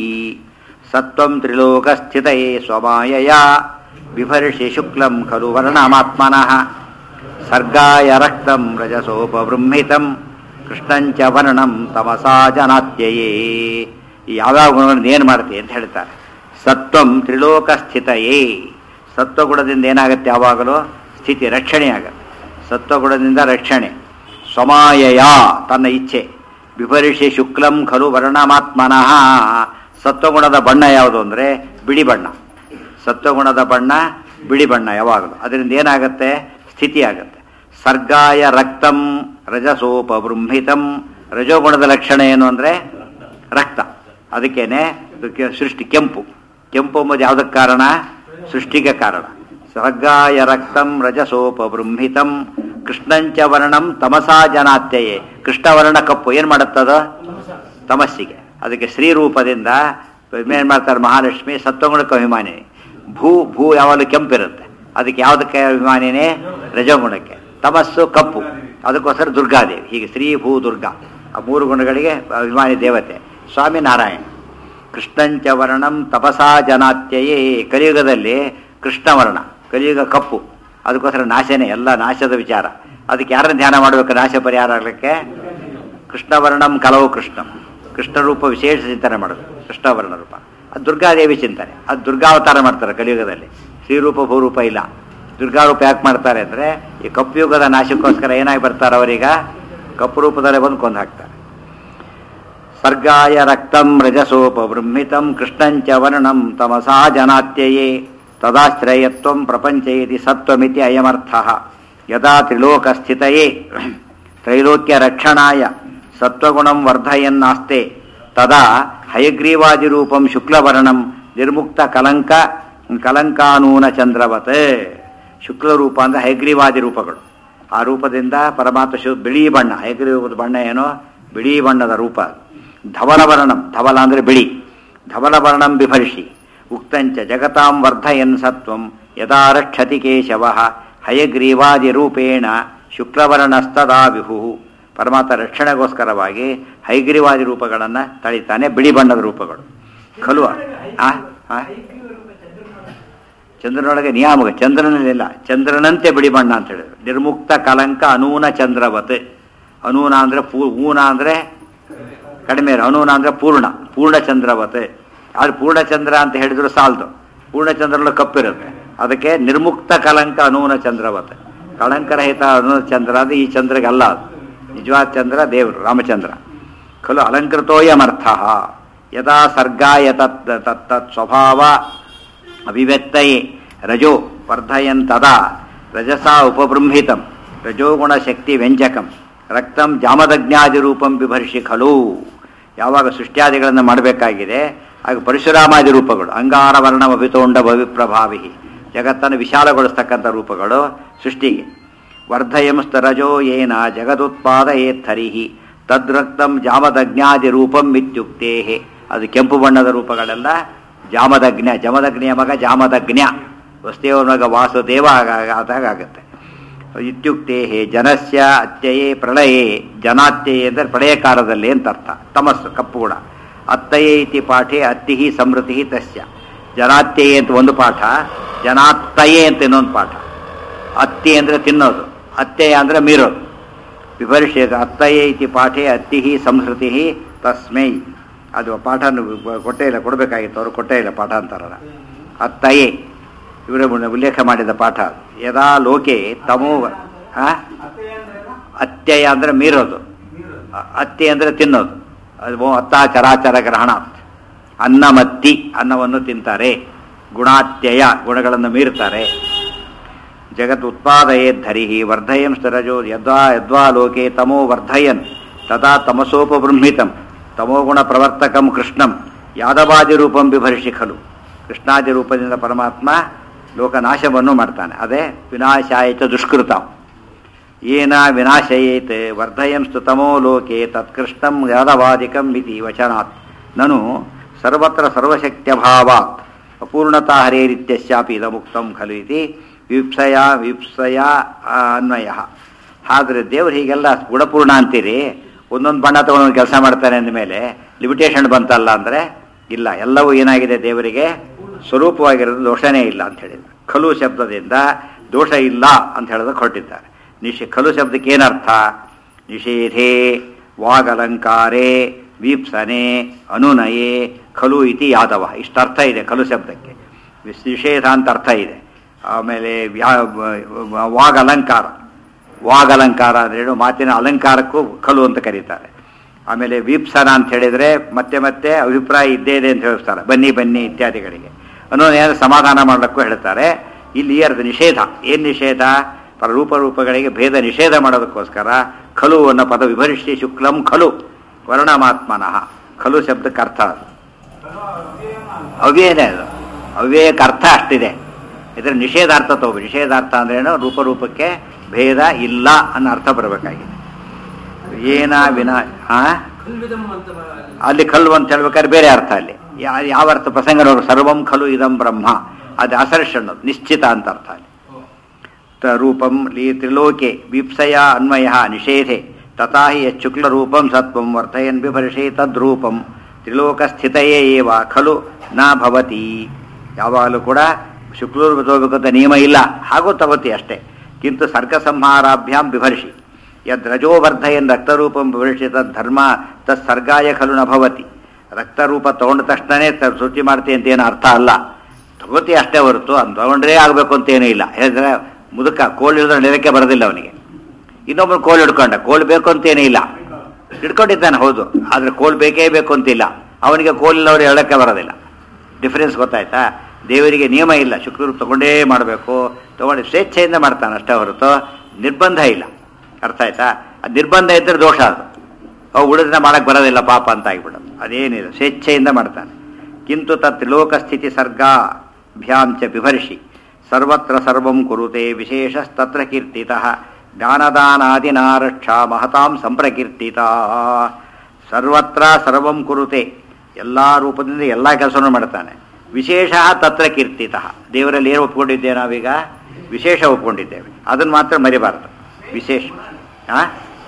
ಸತ್ವಂ ತ್ರಿಲೋಕಸ್ಥಿತಯೇ ಸ್ವಮಾಯಯ ಬಿಭರ್ಷಿ ಶುಕ್ಲಂ ಖಲು ವರ್ಣಮಾತ್ಮನಃ ಸರ್ಗಾಯ ರಕ್ತಂ ರಜಸೋಪಬೃಂಹಿತಂ ಕೃಷ್ಣಂಚ ವರ್ಣಂ ತಮಸಾ ಜನಾತ್ಯಯೇ ಈ ಯಾವ್ಯಾವ ಗುಣಗಳನ್ನು ಏನು ಮಾಡ್ತೀವಿ ಅಂತ ಹೇಳ್ತಾರೆ ಸತ್ವಂ ತ್ರಿಲೋಕ ಸ್ಥಿತಯೇ ಸತ್ವಗುಣದಿಂದ ಏನಾಗುತ್ತೆ ಯಾವಾಗಲೂ ಸ್ಥಿತಿ ರಕ್ಷಣೆ ಆಗುತ್ತೆ ಸತ್ವಗುಣದಿಂದ ರಕ್ಷಣೆ ಸ್ವಮಾಯಯ ತನ್ನ ಇಚ್ಛೆ ವಿಪರೀಕ್ಷೆ ಶುಕ್ಲಂ ಖಲು ವರ್ಣಮಾತ್ಮನಃ ಸತ್ವಗುಣದ ಬಣ್ಣ ಯಾವುದು ಅಂದರೆ ಬಿಳಿ ಬಣ್ಣ ಸತ್ವಗುಣದ ಬಣ್ಣ ಬಿಳಿ ಬಣ್ಣ ಯಾವಾಗಲೂ ಅದರಿಂದ ಏನಾಗುತ್ತೆ ಸ್ಥಿತಿ ಆಗುತ್ತೆ ಸರ್ಗಾಯ ರಕ್ತಂ ರಜಸೋಪಬೃಂಹಿತಂ ರಜೋಗುಣದ ಲಕ್ಷಣ ಏನು ಅಂದರೆ ರಕ್ತ ಅದಕ್ಕೇನೆ ಇದಕ್ಕೆ ಸೃಷ್ಟಿ ಕೆಂಪು ಕೆಂಪು ಎಂಬುದು ಯಾವುದಕ್ಕೆ ಕಾರಣ ಸೃಷ್ಟಿಗೆ ಕಾರಣ ಸರ್ಗಾಯ ರಕ್ತಂ ರಜಸೋಪಬೃಂಹಿತಂ ಕೃಷ್ಣಂಚ ವರ್ಣಂ ತಮಸಾ ಜನಾತ್ಯಯೇ ಕೃಷ್ಣವರ್ಣ ಕಪ್ಪು ಏನು ಮಾಡುತ್ತದ ತಮಸ್ಸಿಗೆ ಅದಕ್ಕೆ ಶ್ರೀರೂಪದಿಂದ ಏನು ಮಾಡ್ತಾರೆ ಮಹಾಲಕ್ಷ್ಮಿ ಸತ್ವಗುಣಕ್ಕೆ ಅಭಿಮಾನಿ ಭೂ ಭೂ ಯಾವಾಗಲೂ ಕೆಂಪಿರುತ್ತೆ ಅದಕ್ಕೆ ಯಾವುದಕ್ಕೆ ಅಭಿಮಾನಿನೇ ರಜಗುಣಕ್ಕೆ ತಮಸ್ಸು ಕಪ್ಪು ಅದಕ್ಕೋಸ್ಕರ ದುರ್ಗಾದೇವಿ ಹೀಗೆ ಶ್ರೀ ಭೂ ದುರ್ಗಾ ಆ ಮೂರು ಗುಣಗಳಿಗೆ ಅಭಿಮಾನಿ ದೇವತೆ ಸ್ವಾಮಿ ನಾರಾಯಣ ಕೃಷ್ಣಂಚ ವರ್ಣಂ ತಪಸಾ ಜನಾತ್ಯಯೇ ಕಲಿಯುಗದಲ್ಲಿ ಕೃಷ್ಣವರ್ಣ ಕಲಿಯುಗ ಕಪ್ಪು ಅದಕ್ಕೋಸ್ಕರ ನಾಶನೇ ಎಲ್ಲ ನಾಶದ ವಿಚಾರ ಅದಕ್ಕೆ ಯಾರನ್ನ ಧ್ಯಾನ ಮಾಡಬೇಕು ನಾಶ ಪರಿಹಾರ ಆಗಲಿಕ್ಕೆ ಕೃಷ್ಣವರ್ಣಂ ಕಲವು ಕೃಷ್ಣಂ ಕೃಷ್ಣ ರೂಪ ವಿಶೇಷ ಚಿಂತನೆ ಮಾಡೋದು ಕೃಷ್ಣವರ್ಣ ರೂಪ ಅದು ದುರ್ಗಾದೇವಿ ಚಿಂತನೆ ಅದು ದುರ್ಗಾವತಾರ ಮಾಡ್ತಾರೆ ಕಲಿಯುಗದಲ್ಲಿ ಶ್ರೀರೂಪ ಭೂರೂಪ ಇಲ್ಲ ದುರ್ಗಾರೂಪ ಯಾಕೆ ಮಾಡ್ತಾರೆ ಅಂದರೆ ಈ ಕಪ್ಪುಯುಗದ ನಾಶಕ್ಕೋಸ್ಕರ ಏನಾಗಿ ಬರ್ತಾರೆ ಅವರೀಗ ಕಪ್ಪು ರೂಪದಲ್ಲೇ ಬಂದು ಕೊಂದು ಹಾಕ್ತಾರೆ ಸರ್ಗಾಯ ರಕ್ತಂ ರಜಸೋಪಬೃಂಹಿತಂ ಕೃಷ್ಣಂಚ ವರ್ಣಂ ತಮಸಾ ಜನಾತ್ಯಯೇ ತದಾಶ್ರಯತ್ವಂ ಪ್ರಪಂಚ ಇತಿ ಸತ್ವಮಿತಿ ಅಯಮರ್ಥ ಯದಾ ತ್ರಿಲೋಕಸ್ಥಿತಯೇ ತ್ರೈಲೋಕ್ಯ ರಕ್ಷಣಾಯ ಸತ್ವಗುಣಂ ವರ್ಧಯನ್ನಾಸ್ತೆ ತದಾ ಹಯಗ್ರೀವಾದಿರೂಪಂ ಶುಕ್ಲವರ್ಣಂ ನಿರ್ಮುಕ್ತ ಕಲಂಕ ಕಲಂಕಾನೂನ ಚಂದ್ರವತ್ ಶುಕ್ಲರೂಪ ಅಂದರೆ ಹಯಗ್ರೀವಾದಿ ರೂಪಗಳು ಆ ರೂಪದಿಂದ ಪರಮಾತ್ಮ ಶು ಬಿಳಿ ಬಣ್ಣ ಹಯಗ್ರೀವದ ಬಣ್ಣ ಏನೋ ಬಿಳಿ ಬಣ್ಣದ ರೂಪ ಧವಲವರ್ಣಂ ಧವಲ ಅಂದರೆ ಬಿಳಿ ಧವಲವರ್ಣಂ ಬಿಭರ್ಷಿ ಉಕ್ತಂಚ ಜಗತಾಂ ವರ್ಧಯನ್ ಸತ್ವಂ ಯದಾ ರಕ್ಷತಿ ಕೇಶವ ಹಯಗ್ರೀವಾದಿ ರೂಪೇಣ ಶುಕ್ಲವರ್ಣಸ್ತದಾ ವಿಭು ಪರಮಾತ್ಮ ರಕ್ಷಣೆಗೋಸ್ಕರವಾಗಿ ಹೈಗ್ರೀವಾದಿ ರೂಪಗಳನ್ನು ತಳಿತಾನೆ ಬಿಳಿ ಬಣ್ಣದ ರೂಪಗಳು ಖಲು ಆ ಆ? ಚಂದ್ರನೊಳಗೆ ನಿಯಾಮಕ ಚಂದ್ರನಲ್ಲಿಲ್ಲ ಚಂದ್ರನಂತೆ ಬಿಳಿ ಬಣ್ಣ ಅಂತ ಹೇಳಿದ್ರು ನಿರ್ಮುಕ್ತ ಕಲಂಕ ಅನೂನ ಚಂದ್ರವತ್ ಅನೂನ ಅಂದ್ರೆ ಪೂ ಊನ ಅಂದ್ರೆ ಕಡಿಮೆ ಇರೋ, ಅನೂನ ಅಂದ್ರೆ ಪೂರ್ಣ ಪೂರ್ಣ ಚಂದ್ರವತ್ ಆದ್ರೆ ಪೂರ್ಣಚಂದ್ರ ಅಂತ ಹೇಳಿದ್ರು ಸಾಲದು ಪೂರ್ಣಚಂದ್ರಲ್ಲ ಕಪ್ಪಿರುತ್ತೆ ಅದಕ್ಕೆ ನಿರ್ಮುಕ್ತ ಕಲಂಕ ಅನೂನ ಚಂದ್ರವತ್ ಕಳಂಕರಹಿತ ಅನ್ನೋ ಚಂದ್ರ ಅದು ಈ ಚಂದ್ರಗೆ ಅಲ್ಲ ಅದು ನಿಜವಾದ ಚಂದ್ರ ದೇವರು ರಾಮಚಂದ್ರ ಖಲು ಅಲಂಕೃತೋಯಮರ್ಥ ಯದಾ ಸರ್ಗಾಯ ತತ್ ತತ್ ತತ್ ಸ್ವಭಾವ ಅಭಿವ್ಯಕ್ತಯೇ ರಜೋ ವರ್ಧಯನ್ ತದಾ ರಜಸಾ ಉಪಬೃಂಹಿತಂ ರಜೋಗುಣ ಶಕ್ತಿ ವ್ಯಂಜಕಂ ರಕ್ತಂ ಜಾಮದಜ್ಞಾದಿ ರೂಪಂ ಬಿಭರ್ಷಿ ಖಲು ಯಾವಾಗ ಸೃಷ್ಟ್ಯಾದಿಗಳನ್ನು ಮಾಡಬೇಕಾಗಿದೆ ಆಗ ಪರಶುರಾಮಾದಿ ರೂಪಗಳು ಅಂಗಾರ ವರ್ಣ ಅಭಿತೋಂಡ ಭವಿಪ್ರಭಾವಿ ಜಗತ್ತನ್ನು ವಿಶಾಲಗೊಳಿಸ್ತಕ್ಕಂಥ ರೂಪಗಳು ಸೃಷ್ಟಿಗೆ ವರ್ಧಯಂಸ್ತರಜೋ ಏನ ಜಗದುತ್ಪಾದಯೇತ್ತರಿಹಿ ತದ್ರಕ್ತಂ ಜಾಮದಜ್ಞಾದಿ ರೂಪಂ ಇತ್ಯುಕ್ತೇ ಅದು ಕೆಂಪು ಬಣ್ಣದ ರೂಪಗಳೆಲ್ಲ ಜಾಮದಗ್ನ ಜಮದಗ್ನಿಯ ಮಗ ಜಾಮದಗ್ನ ವಸ್ತೇವನ ಮಗ ವಾಸುದೇವ ಆಗ- ಆದಾಗ ಆಗುತ್ತೆ ಇತ್ಯುಕ್ತೆ ಜನಸ್ಯ ಅತ್ಯಯೇ ಪ್ರಳಯೇ ಜನಾತ್ಯಯೇ ಅಂದರೆ ಪ್ರಳಯ ಕಾಲದಲ್ಲಿ ಅಂತ ಅರ್ಥ ತಮಸ್ಸು ಕಪ್ಪು ಗುಣ ಅತ್ತಯೇ ಇತಿ ಪಾಠೆ ಅತ್ತಿಹಿ ಸಮೃದ್ಧಿ ತಸ್ಯ ಜನಾತ್ಯಯೇ ಅಂತ ಒಂದು ಪಾಠ ಜನಾತ್ತಯೇ ಅಂತ ಇನ್ನೊಂದು ಪಾಠ ಅತ್ತಿ ಅಂದರೆ ತಿನ್ನೋದು ಅತ್ಯಯ ಅಂದರೆ ಮೀರೋದು ವಿಪರೀಕ್ಷೆ ಅತ್ತಯೇ ಇತಿ ಪಾಠೆ ಅತ್ತಿಹಿ ಸಂಸ್ಕೃತಿ ತಸ್ಮೈ ಅದು ಪಾಠ ಕೊಟ್ಟೇ ಇಲ್ಲ ಕೊಡಬೇಕಾಗಿತ್ತು ಅವರು ಕೊಟ್ಟೇ ಇಲ್ಲ ಪಾಠ ಅಂತಾರಲ್ಲ ಅತ್ತಯೇ ಇವರ ಉಲ್ಲೇಖ ಮಾಡಿದ ಪಾಠ ಅದು. ಯದಾ ಲೋಕೆ ತಮೋ ಆ? ಅತ್ಯಯ ಅಂದರೆ ಮೀರೋದು ಅ- ಅತ್ತಿ ಅಂದರೆ ತಿನ್ನೋದು ಅದು ಅತ್ತ ಚರಾಚರ ಗ್ರಹಣ ಅನ್ನಮತ್ತಿ ಅನ್ನವನ್ನು ತಿಂತಾರೆ ಗುಣಾತ್ಯಯ ಗುಣಗಳನ್ನು ಮೀರ್ತಾರೆ ಜಗತ್ ಉತ್ಪಾದಯೇ ಧರಿಹಿ ವರ್ಧಯಂ ಸ್ಥರಜೋ ಯದ್ವಾ ಯದ್ವಾ ಲೋಕೆ ತಮೋ ವರ್ಧಯನ್ ತದಾ ತಮಸೋಪಬೃಂಹಿತಂ ತಮೋಗುಣ ಪ್ರವರ್ತಕಂ ಕೃಷ್ಣಂ ಯಾದವಾದಿ ರೂಪಂ ಬಿಭರ್ಷಿ ಖಲು ಕೃಷ್ಣಾದಿ ರೂಪದಿಂದ ಪರಮಾತ್ಮ ಲೋಕನಾಶವನ್ನು ಮಾಡ್ತಾನೆ ಅದೇ ವಿನಾಶಾಯ ಚ ದುಷ್ಕೃತ ಏನ ವಿನಾಶಯೇತ್ ವರ್ಧಯಂಸ್ತು ತಮೋ ಲೋಕೆ ತತ್ಕೃಷ್ಣಂ ಯಾದವಾದಿಕಂ ಇತಿ ವಚನಾತ್ ನನು ಸರ್ವತ್ರ ಸರ್ವಶಕ್ತ್ಯಭಾವಾತ್ ಅಪೂರ್ಣತಾ ಹರೇರಿತ್ಯಸ್ಯಾಪಿ ಇದಮುಕ್ತಂ ಖಲು ಇತಿ ವಿಪ್ಸಯ ವಿಪ್ಸಯ ಆ, ಅನ್ವಯ ಆದ್ರೆ ದೇವ್ರು ಹೀಗೆಲ್ಲ ಗುಣಪೂರ್ಣ ಅಂತೀರಿ ಒಂದೊಂದು ಬಣ್ಣ ತಗೊಂಡು ಕೆಲಸ ಮಾಡ್ತಾನೆ ಅಂದಮೇಲೆ ಲಿಮಿಟೇಷನ್ ಬಂತಲ್ಲ ಅಂದರೆ ಇಲ್ಲ ಎಲ್ಲವೂ ಏನಾಗಿದೆ ದೇವರಿಗೆ ಸ್ವರೂಪವಾಗಿರೋದು ದೋಷನೇ ಇಲ್ಲ ಅಂತ ಹೇಳಿದ್ರು ಖಲು ಶಬ್ದದಿಂದ ದೋಷ ಇಲ್ಲ ಅಂತ ಹೇಳೋದಕ್ಕೆ ಹೊರಟಿದ್ದಾರೆ ನಿಷೇ ಖಲು ಶಬ್ದಕ್ಕೆ ಏನರ್ಥ ನಿಷೇಧೆ ವಾಗಲಂಕಾರೆ ವೀಪ್ಸನೆ ಅನುನಯೇ ಖಲು ಇತಿ ಯಾದವ ಇಷ್ಟು ಅರ್ಥ ಇದೆ ಖಲು ಶಬ್ದಕ್ಕೆ ವಿಸ್- ನಿಷೇಧ ಅಂತ ಅರ್ಥ ಇದೆ ಆಮೇಲೆ ವ್ಯಾ- ವ- ವಾಗಲಂಕಾರ ವಾಗಲಂಕಾರ ಅಂದ್ರೇನು ಮಾತಿನ ಅಲಂಕಾರಕ್ಕೂ ಖಲು ಅಂತ ಕರೀತಾರೆ ಆಮೇಲೆ ವೀಪ್ಸನ ಅಂತ ಹೇಳಿದರೆ ಮತ್ತೆ ಮತ್ತೆ ಅಭಿಪ್ರಾಯ ಇದ್ದೇ ಇದೆ ಅಂತ ಹೇಳ್ತಾರೆ ಬನ್ನಿ ಬನ್ನಿ ಇತ್ಯಾದಿಗಳಿಗೆ ಅನ್ನೋದು ಏನಾದ್ರು ಸಮಾಧಾನ ಮಾಡಲಿಕ್ಕೂ ಹೇಳ್ತಾರೆ ಇಲ್ಲಿ ಅರ್ಧ ನಿಷೇಧ ಏನು ನಿಷೇಧ ಪರ ರೂಪರೂಪಗಳಿಗೆ ಭೇದ ನಿಷೇಧ ಮಾಡೋದಕ್ಕೋಸ್ಕರ ಖಲು ಅನ್ನೋ ಪದ ವಿಭರಿಷ್ಟಿ ಶುಕ್ಲಂ ಖಲು ವರ್ಣಮಾತ್ಮನಃ ಖಲು ಶಬ್ದಕ್ಕೆ ಅರ್ಥ ಅದು ಅವ್ಯಯನೇ ಅದು ಅವ್ಯಯಕ್ಕೆ ಅರ್ಥ ಅಷ್ಟಿದೆ ಇದರ ನಿಷೇಧಾರ್ಥ ತಗೋಬೇಕು ನಿಷೇಧಾರ್ಥ ಅಂದ್ರೇನು ರೂಪರೂಪಕ್ಕೆ ಭೇದ ಇಲ್ಲ ಅನ್ನೋ ಅರ್ಥ ಬರಬೇಕಾಗಿದೆ ಏನ ವಿನ ಆ ಖಲ್ವಿದಂ ಅಂತ ಬ- ಅಲ್ಲಿ ಖಲ್ವು ಅಂತ ಹೇಳ್ಬೇಕಾದ್ರೆ ಬೇರೆ ಅರ್ಥ ಅಲ್ಲಿ ಯಾ- ಯಾವ ಅರ್ಥ ಪ್ರಸಂಗ ನೋಡು ಸರ್ವಂ ಖಲು ಇದಂ ಬ್ರಹ್ಮ ಅದು ಅಸರ್ಷನ್ ನಿಶ್ಚಿತ ಅಂತ ಅರ್ಥ ಅಲ್ಲಿ ತ ರೂಪಂ ಲೀ ತ್ರಿಲೋಕೆ ವೀಪ್ಸಯ ಅನ್ವಯ ನಿಷೇಧೆ ತಥಾ ಹಿ ಯಚ್ಚುಕ್ಲರೂಪಂ ಸತ್ವಂ ವರ್ತಯನ್ ಬಿಭರ್ಷೆ ತದ್ರೂಪಂ ತ್ರಿಲೋಕಸ್ಥಿತಯೇ ಏವ ಖಲು ನ ಭವತಿ ಯಾವಾಗಲೂ ಕೂಡ ಶುಕ್ಲರೂಪ ತಗೋಬೇಕಂತ ನಿಯಮ ಇಲ್ಲ ಹಾಗೂ ತಗೋತಿ ಅಷ್ಟೇ ಕಿಂತು ಸರ್ಗಸಂಹಾರಾಭ್ಯಾಂ ಬಿಭರ್ಷಿ ಯದ್ ರಜೋವರ್ಧಯನ್ ರಕ್ತರೂಪಂ ಬಿಭರ್ಷಿ ತದ್ ಧರ್ಮ ತತ್ ಸರ್ಗಾಯ ಖಲು ನ ಭವತಿ ರಕ್ತರೂಪ ತಗೊಂಡ ತಕ್ಷಣನೇ ತ- ಶುಚಿ ಮಾಡ್ತಿ ಅಂತ ಏನು ಅರ್ಥ ಅಲ್ಲ ತಗೋತಿ ಅಷ್ಟೇ ಹೊರತು ಅದು ತಗೊಂಡ್ರೇ ಆಗಬೇಕು ಅಂತ ಏನೂ ಇಲ್ಲ ಹೇಳಿದ್ರೆ ಮುದುಕ ಕೋಲ್ ಹಿಡಿದ್ರೆ ನೆಲಕ್ಕೆ ಬರೋದಿಲ್ಲ ಅವನಿಗೆ ಇನ್ನೊಬ್ಬನು ಕೋಲ್ ಹಿಡ್ಕೊಂಡ ಕೋಲ್ ಬೇಕು ಅಂತ ಏನೂ ಇಲ್ಲ ಹಿಡ್ಕೊಂಡಿದ್ದಾನೆ ಹೌದು ಆದ್ರೆ ಕೋಲ್ ಬೇಕೇ ಬೇಕು ಅಂತಿಲ್ಲ ಅವನಿಗೆ ಕೋಲಿಲ್ಲವ್ರು ಹೇಳಕ್ಕೆ ಬರೋದಿಲ್ಲ ಡಿಫರೆನ್ಸ್ ಗೊತ್ತಾಯ್ತಾ ದೇವರಿಗೆ ನಿಯಮ ಇಲ್ಲ ಶುಕ್ರರು ತಗೊಂಡೇ ಮಾಡಬೇಕು ತಗೊಂಡು ಸ್ವೇಚ್ಛೆಯಿಂದ ಮಾಡ್ತಾನೆ ಅಷ್ಟೇ ಹೊರತು ನಿರ್ಬಂಧ ಇಲ್ಲ ಅರ್ಥ ಆಯ್ತಾ ಅದು ನಿರ್ಬಂಧ ಇದ್ದರೆ ದೋಷ ಅದು ಅವು ಉಳಿದ್ರೆ ಮಾಡಕ್ಕೆ ಬರೋದಿಲ್ಲ ಪಾಪ ಅಂತ ಆಗಿಬಿಡೋದು ಅದೇನಿಲ್ಲ ಸ್ವೇಚ್ಛೆಯಿಂದ ಮಾಡ್ತಾನೆ ಕಿಂತು ತತ್ ಲೋಕಸ್ಥಿತಿ ಸರ್ಗಾಭ್ಯಾಂ ಚ ಬಿಭರ್ಷಿ ಸರ್ವತ್ರ ಸರ್ವಂ ಕುರುತೆ ವಿಶೇಷಸ್ತತ್ರ ಕೀರ್ತಿತಃ ಜ್ಞಾನದಾನಾದಿನಾರಕ್ಷಾ ಮಹತಾಂ ಸಂಪ್ರಕೀರ್ತಿತ ಸರ್ವತ್ರ ಸರ್ವಂ ಕುರುತೆ ಎಲ್ಲ ರೂಪದಿಂದ ಎಲ್ಲ ಕೆಲಸವನ್ನು ಮಾಡ್ತಾನೆ ವಿಶೇಷ ತತ್ರ ಕೀರ್ತಿತಃ ದೇವರಲ್ಲಿ ಏನು ಒಪ್ಕೊಂಡಿದ್ದೇವೆ ನಾವೀಗ ವಿಶೇಷ ಒಪ್ಕೊಂಡಿದ್ದೇವೆ ಅದನ್ನು ಮಾತ್ರ ಮರಿಬಾರದು ವಿಶೇಷ ಆ?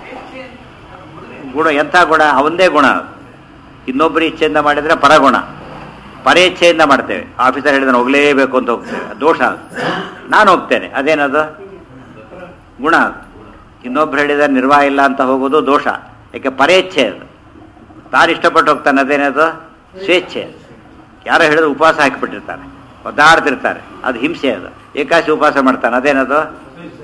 ಗುಣ ಎಂಥ ಗುಣ ಅವಂದೇ ಗುಣ ಅದು. ಇನ್ನೊಬ್ಬರ ಇಚ್ಛೆಯಿಂದ ಮಾಡಿದರೆ ಪರಗುಣ ಪರೇಚ್ಛೆಯಿಂದ ಮಾಡ್ತೇವೆ ಆಫೀಸರ್ ಹೇಳಿದ್ರೆ ಹೋಗಲೇಬೇಕು ಅಂತ ಹೋಗ್ತೇವೆ ಅದು ದೋಷ ಅದು ನಾನು ಹೋಗ್ತೇನೆ ಅದೇನದು ಗುಣ ಅದು ಇನ್ನೊಬ್ರು ಹೇಳಿದರೆ ನಿರ್ವಾಹ ಇಲ್ಲ ಅಂತ ಹೋಗೋದು ದೋಷ ಯಾಕೆ ಪರೇಚ್ಛೆ ಅದು ತಾನು ಇಷ್ಟಪಟ್ಟು ಹೋಗ್ತಾನೆ ಅದೇನದು ಸ್ವೇಚ್ಛೆ ಅದು ಯಾರೋ ಹೇಳಿದ್ರೆ ಉಪವಾಸ ಹಾಕಿಬಿಟ್ಟಿರ್ತಾರೆ ಒದ್ದಾಡ್ತಿರ್ತಾರೆ ಅದು ಹಿಂಸೆ ಅದು ಏಕಾಶಿ ಉಪವಾಸ ಮಾಡ್ತಾನೆ ಅದೇನದು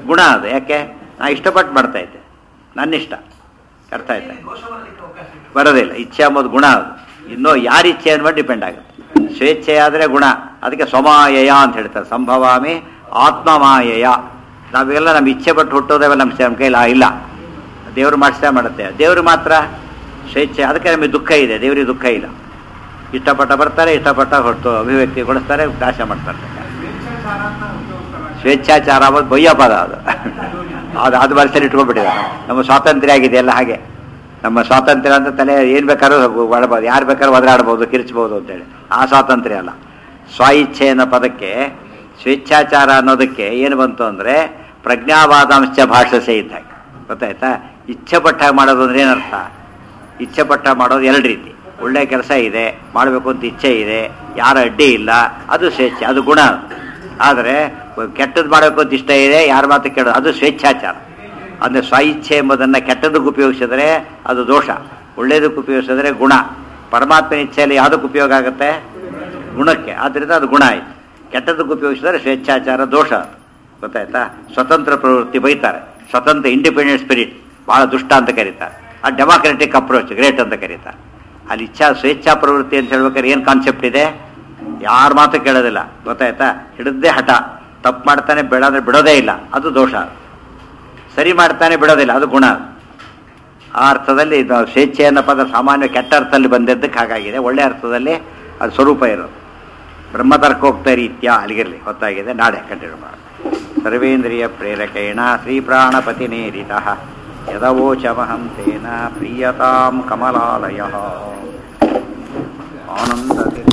ಗುಣ ಅದು ಯಾಕೆ ನಾ ಇಷ್ಟಪಟ್ಟು ಮಾಡ್ತಾ ಇದ್ದೆ ನನ್ನ ಇಷ್ಟ ಅರ್ಥ ಆಯ್ತಾ ದೋಷ ಬರಲಿಕ್ಕೆ ಅವಕಾಶ ಇಲ್ಲ ಬರೋದಿಲ್ಲ ಇಚ್ಛೆ ಅಂಬೋದು ಗುಣ ಅದು ಇನ್ನೂ ಯಾರ ಇಚ್ಛೆ ಅಂದ್ಮೇಲೆ ಡಿಪೆಂಡ್ ಆಗುತ್ತೆ ಸ್ವೇಚ್ಛೆ ಆದರೆ ಗುಣ ಅದಕ್ಕೆ ಸ್ವಮಾಯಯ ಅಂತ ಹೇಳ್ತಾರೆ ಸಂಭವಾಮಿ ಆತ್ಮಮಾಯಯ ನಾವೆಲ್ಲ ನಮ್ಮ ಇಚ್ಛೆ ಪಟ್ಟು ಹುಟ್ಟೋದೇವೆಲ್ಲ ನಮ್ಮ ನಮ್ಮ ಕೈಲಿ ಆ- ಇಲ್ಲ ದೇವರು ಮಾಡಿಸ್ತಾ ಮಾಡುತ್ತೆ ದೇವರು ಮಾತ್ರ ಸ್ವೇಚ್ಛೆ ಅದಕ್ಕೆ ನಮಗೆ ದುಃಖ ಇದೆ ದೇವರಿಗೆ ದುಃಖ ಇಲ್ಲ ಇಷ್ಟಪಟ್ಟ ಬರ್ತಾರೆ ಇಷ್ಟಪಟ್ಟ ಹೊಟ್ಟು ಅಭಿವ್ಯಕ್ತಿಗೊಳಿಸ್ತಾರೆ ನಾಶ ಮಾಡ್ತಾರೆ ಸ್ವೇಚ್ಛಾಚಾರ ಅನ್ನೋದು ಬಯ್ಯ ಪದ ಅದು ಅದು ಅದು ಮನಸ್ಸಲ್ಲಿ ಇಟ್ಕೊಂಡ್ಬಿಟ್ಟಿದ್ದಾರೆ ನಮ್ಮ ಸ್ವಾತಂತ್ರ್ಯ ಆಗಿದೆ ಎಲ್ಲ ಹಾಗೆ ನಮ್ಮ ಸ್ವಾತಂತ್ರ್ಯ ಅಂತ ತಲೆ ಏನು ಬೇಕಾದ್ರೂ ಮಾಡಬಹುದು ಯಾರು ಬೇಕಾದ್ರೂ ಒದರಾಡ್ಬೋದು ಕಿರ್ಚ್ಬೋದು ಅಂತೇಳಿ ಆ ಸ್ವಾತಂತ್ರ್ಯ ಅಲ್ಲ ಸ್ವ ಇಚ್ಛೆ ಅನ್ನೋ ಪದಕ್ಕೆ ಸ್ವೇಚ್ಛಾಚಾರ ಅನ್ನೋದಕ್ಕೆ ಏನು ಬಂತು ಅಂದರೆ ಪ್ರಜ್ಞಾವಾದಾಂಶ ಭಾಷಸೆ ಇದ್ದಾಗ ಗೊತ್ತಾಯ್ತಾ ಇಚ್ಛೆ ಪಟ್ಟ ಮಾಡೋದು ಅಂದ್ರೆ ಏನರ್ಥ ಇಚ್ಛೆ ಪಟ್ಟ ಮಾಡೋದು ಎರಡು ರೀತಿ ಒಳ್ಳೆ ಕೆಲಸ ಇದೆ ಮಾಡಬೇಕು ಅಂತ ಇಚ್ಛೆ ಇದೆ ಯಾರ ಅಡ್ಡಿ ಇಲ್ಲ ಅದು ಸ್ವೇಚ್ಛೆ ಅದು ಗುಣ ಆದರೆ ಕೆಟ್ಟದ್ದು ಮಾಡಬೇಕು ಅಂತ ಇಷ್ಟ ಇದೆ ಯಾರ ಮಾತು ಕೇಳೋದು ಅದು ಸ್ವೇಚ್ಛಾಚಾರ ಅಂದರೆ ಸ್ವ ಇಚ್ಛೆ ಎಂಬುದನ್ನು ಕೆಟ್ಟದಕ್ಕೆ ಉಪಯೋಗಿಸಿದ್ರೆ ಅದು ದೋಷ ಒಳ್ಳೆಯದಕ್ಕೆ ಉಪಯೋಗಿಸಿದ್ರೆ ಗುಣ ಪರಮಾತ್ಮನ ಇಚ್ಛೆಯಲ್ಲಿ ಯಾವುದಕ್ಕೆ ಉಪಯೋಗ ಆಗುತ್ತೆ ಗುಣಕ್ಕೆ ಆದ್ದರಿಂದ ಅದು ಗುಣ ಆಯಿತು ಕೆಟ್ಟದಕ್ಕೆ ಉಪಯೋಗಿಸಿದ್ರೆ ಸ್ವೇಚ್ಛಾಚಾರ ದೋಷ ಗೊತ್ತಾಯ್ತಾ ಸ್ವತಂತ್ರ ಪ್ರವೃತ್ತಿ ಬೈತಾರೆ ಸ್ವತಂತ್ರ ಇಂಡಿಪೆಂಡೆಂಟ್ ಸ್ಪಿರಿಟ್ ಭಾಳ ದುಷ್ಟ ಅಂತ ಕರೀತಾರೆ ಆ ಡೆಮಾಕ್ರೆಟಿಕ್ ಅಪ್ರೋಚ್ ಗ್ರೇಟ್ ಅಂತ ಕರೀತಾರೆ ಅಲ್ಲಿ ಇಚ್ಛಾ ಸ್ವೇಚ್ಛಾ ಪ್ರವೃತ್ತಿ ಅಂತ ಹೇಳ್ಬೇಕಾದ್ರೆ ಏನು ಕಾನ್ಸೆಪ್ಟ್ ಇದೆ ಯಾರ ಮಾತು ಕೇಳೋದಿಲ್ಲ ಗೊತ್ತಾಯ್ತಾ ಹಿಡಿದೇ ಹಠ ತಪ್ಪು ಮಾಡ್ತಾನೆ ಬೇಡ ಅಂದ್ರೆ ಬಿಡೋದೇ ಇಲ್ಲ ಅದು ದೋಷ ಸರಿ ಮಾಡ್ತಾನೆ ಬಿಡೋದಿಲ್ಲ ಅದು ಗುಣ ಆ ಅರ್ಥದಲ್ಲಿ ಇದು ಸ್ವೇಚ್ಛೆ ಅನ್ನೋ ಪದ ಸಾಮಾನ್ಯ ಕೆಟ್ಟ ಅರ್ಥದಲ್ಲಿ ಬಂದಿದ್ದಕ್ಕೆ ಹಾಗಾಗಿದೆ ಒಳ್ಳೆ ಅರ್ಥದಲ್ಲಿ ಅದು ಸ್ವರೂಪ ಇರೋದು ಬ್ರಹ್ಮತರ್ಕೋಕ್ತ ರೀತ್ಯ ಅಲ್ಲಿಗಿರಲಿ ಹೊತ್ತಾಗಿದೆ ನಾಳೆ ಕಂಟಿನ್ಯೂ ಮಾಡೋಣ ಸರ್ವೇಂದ್ರಿಯ ಪ್ರೇರಕೇಣ ಶ್ರೀಪ್ರಾಣಪತಿನೇರಿತ ಯದವೋಚಮಹಂ ತೇನ ಪ್ರೀಯತಾಂ ಕಮಲಾಲಯ ಆನಂದ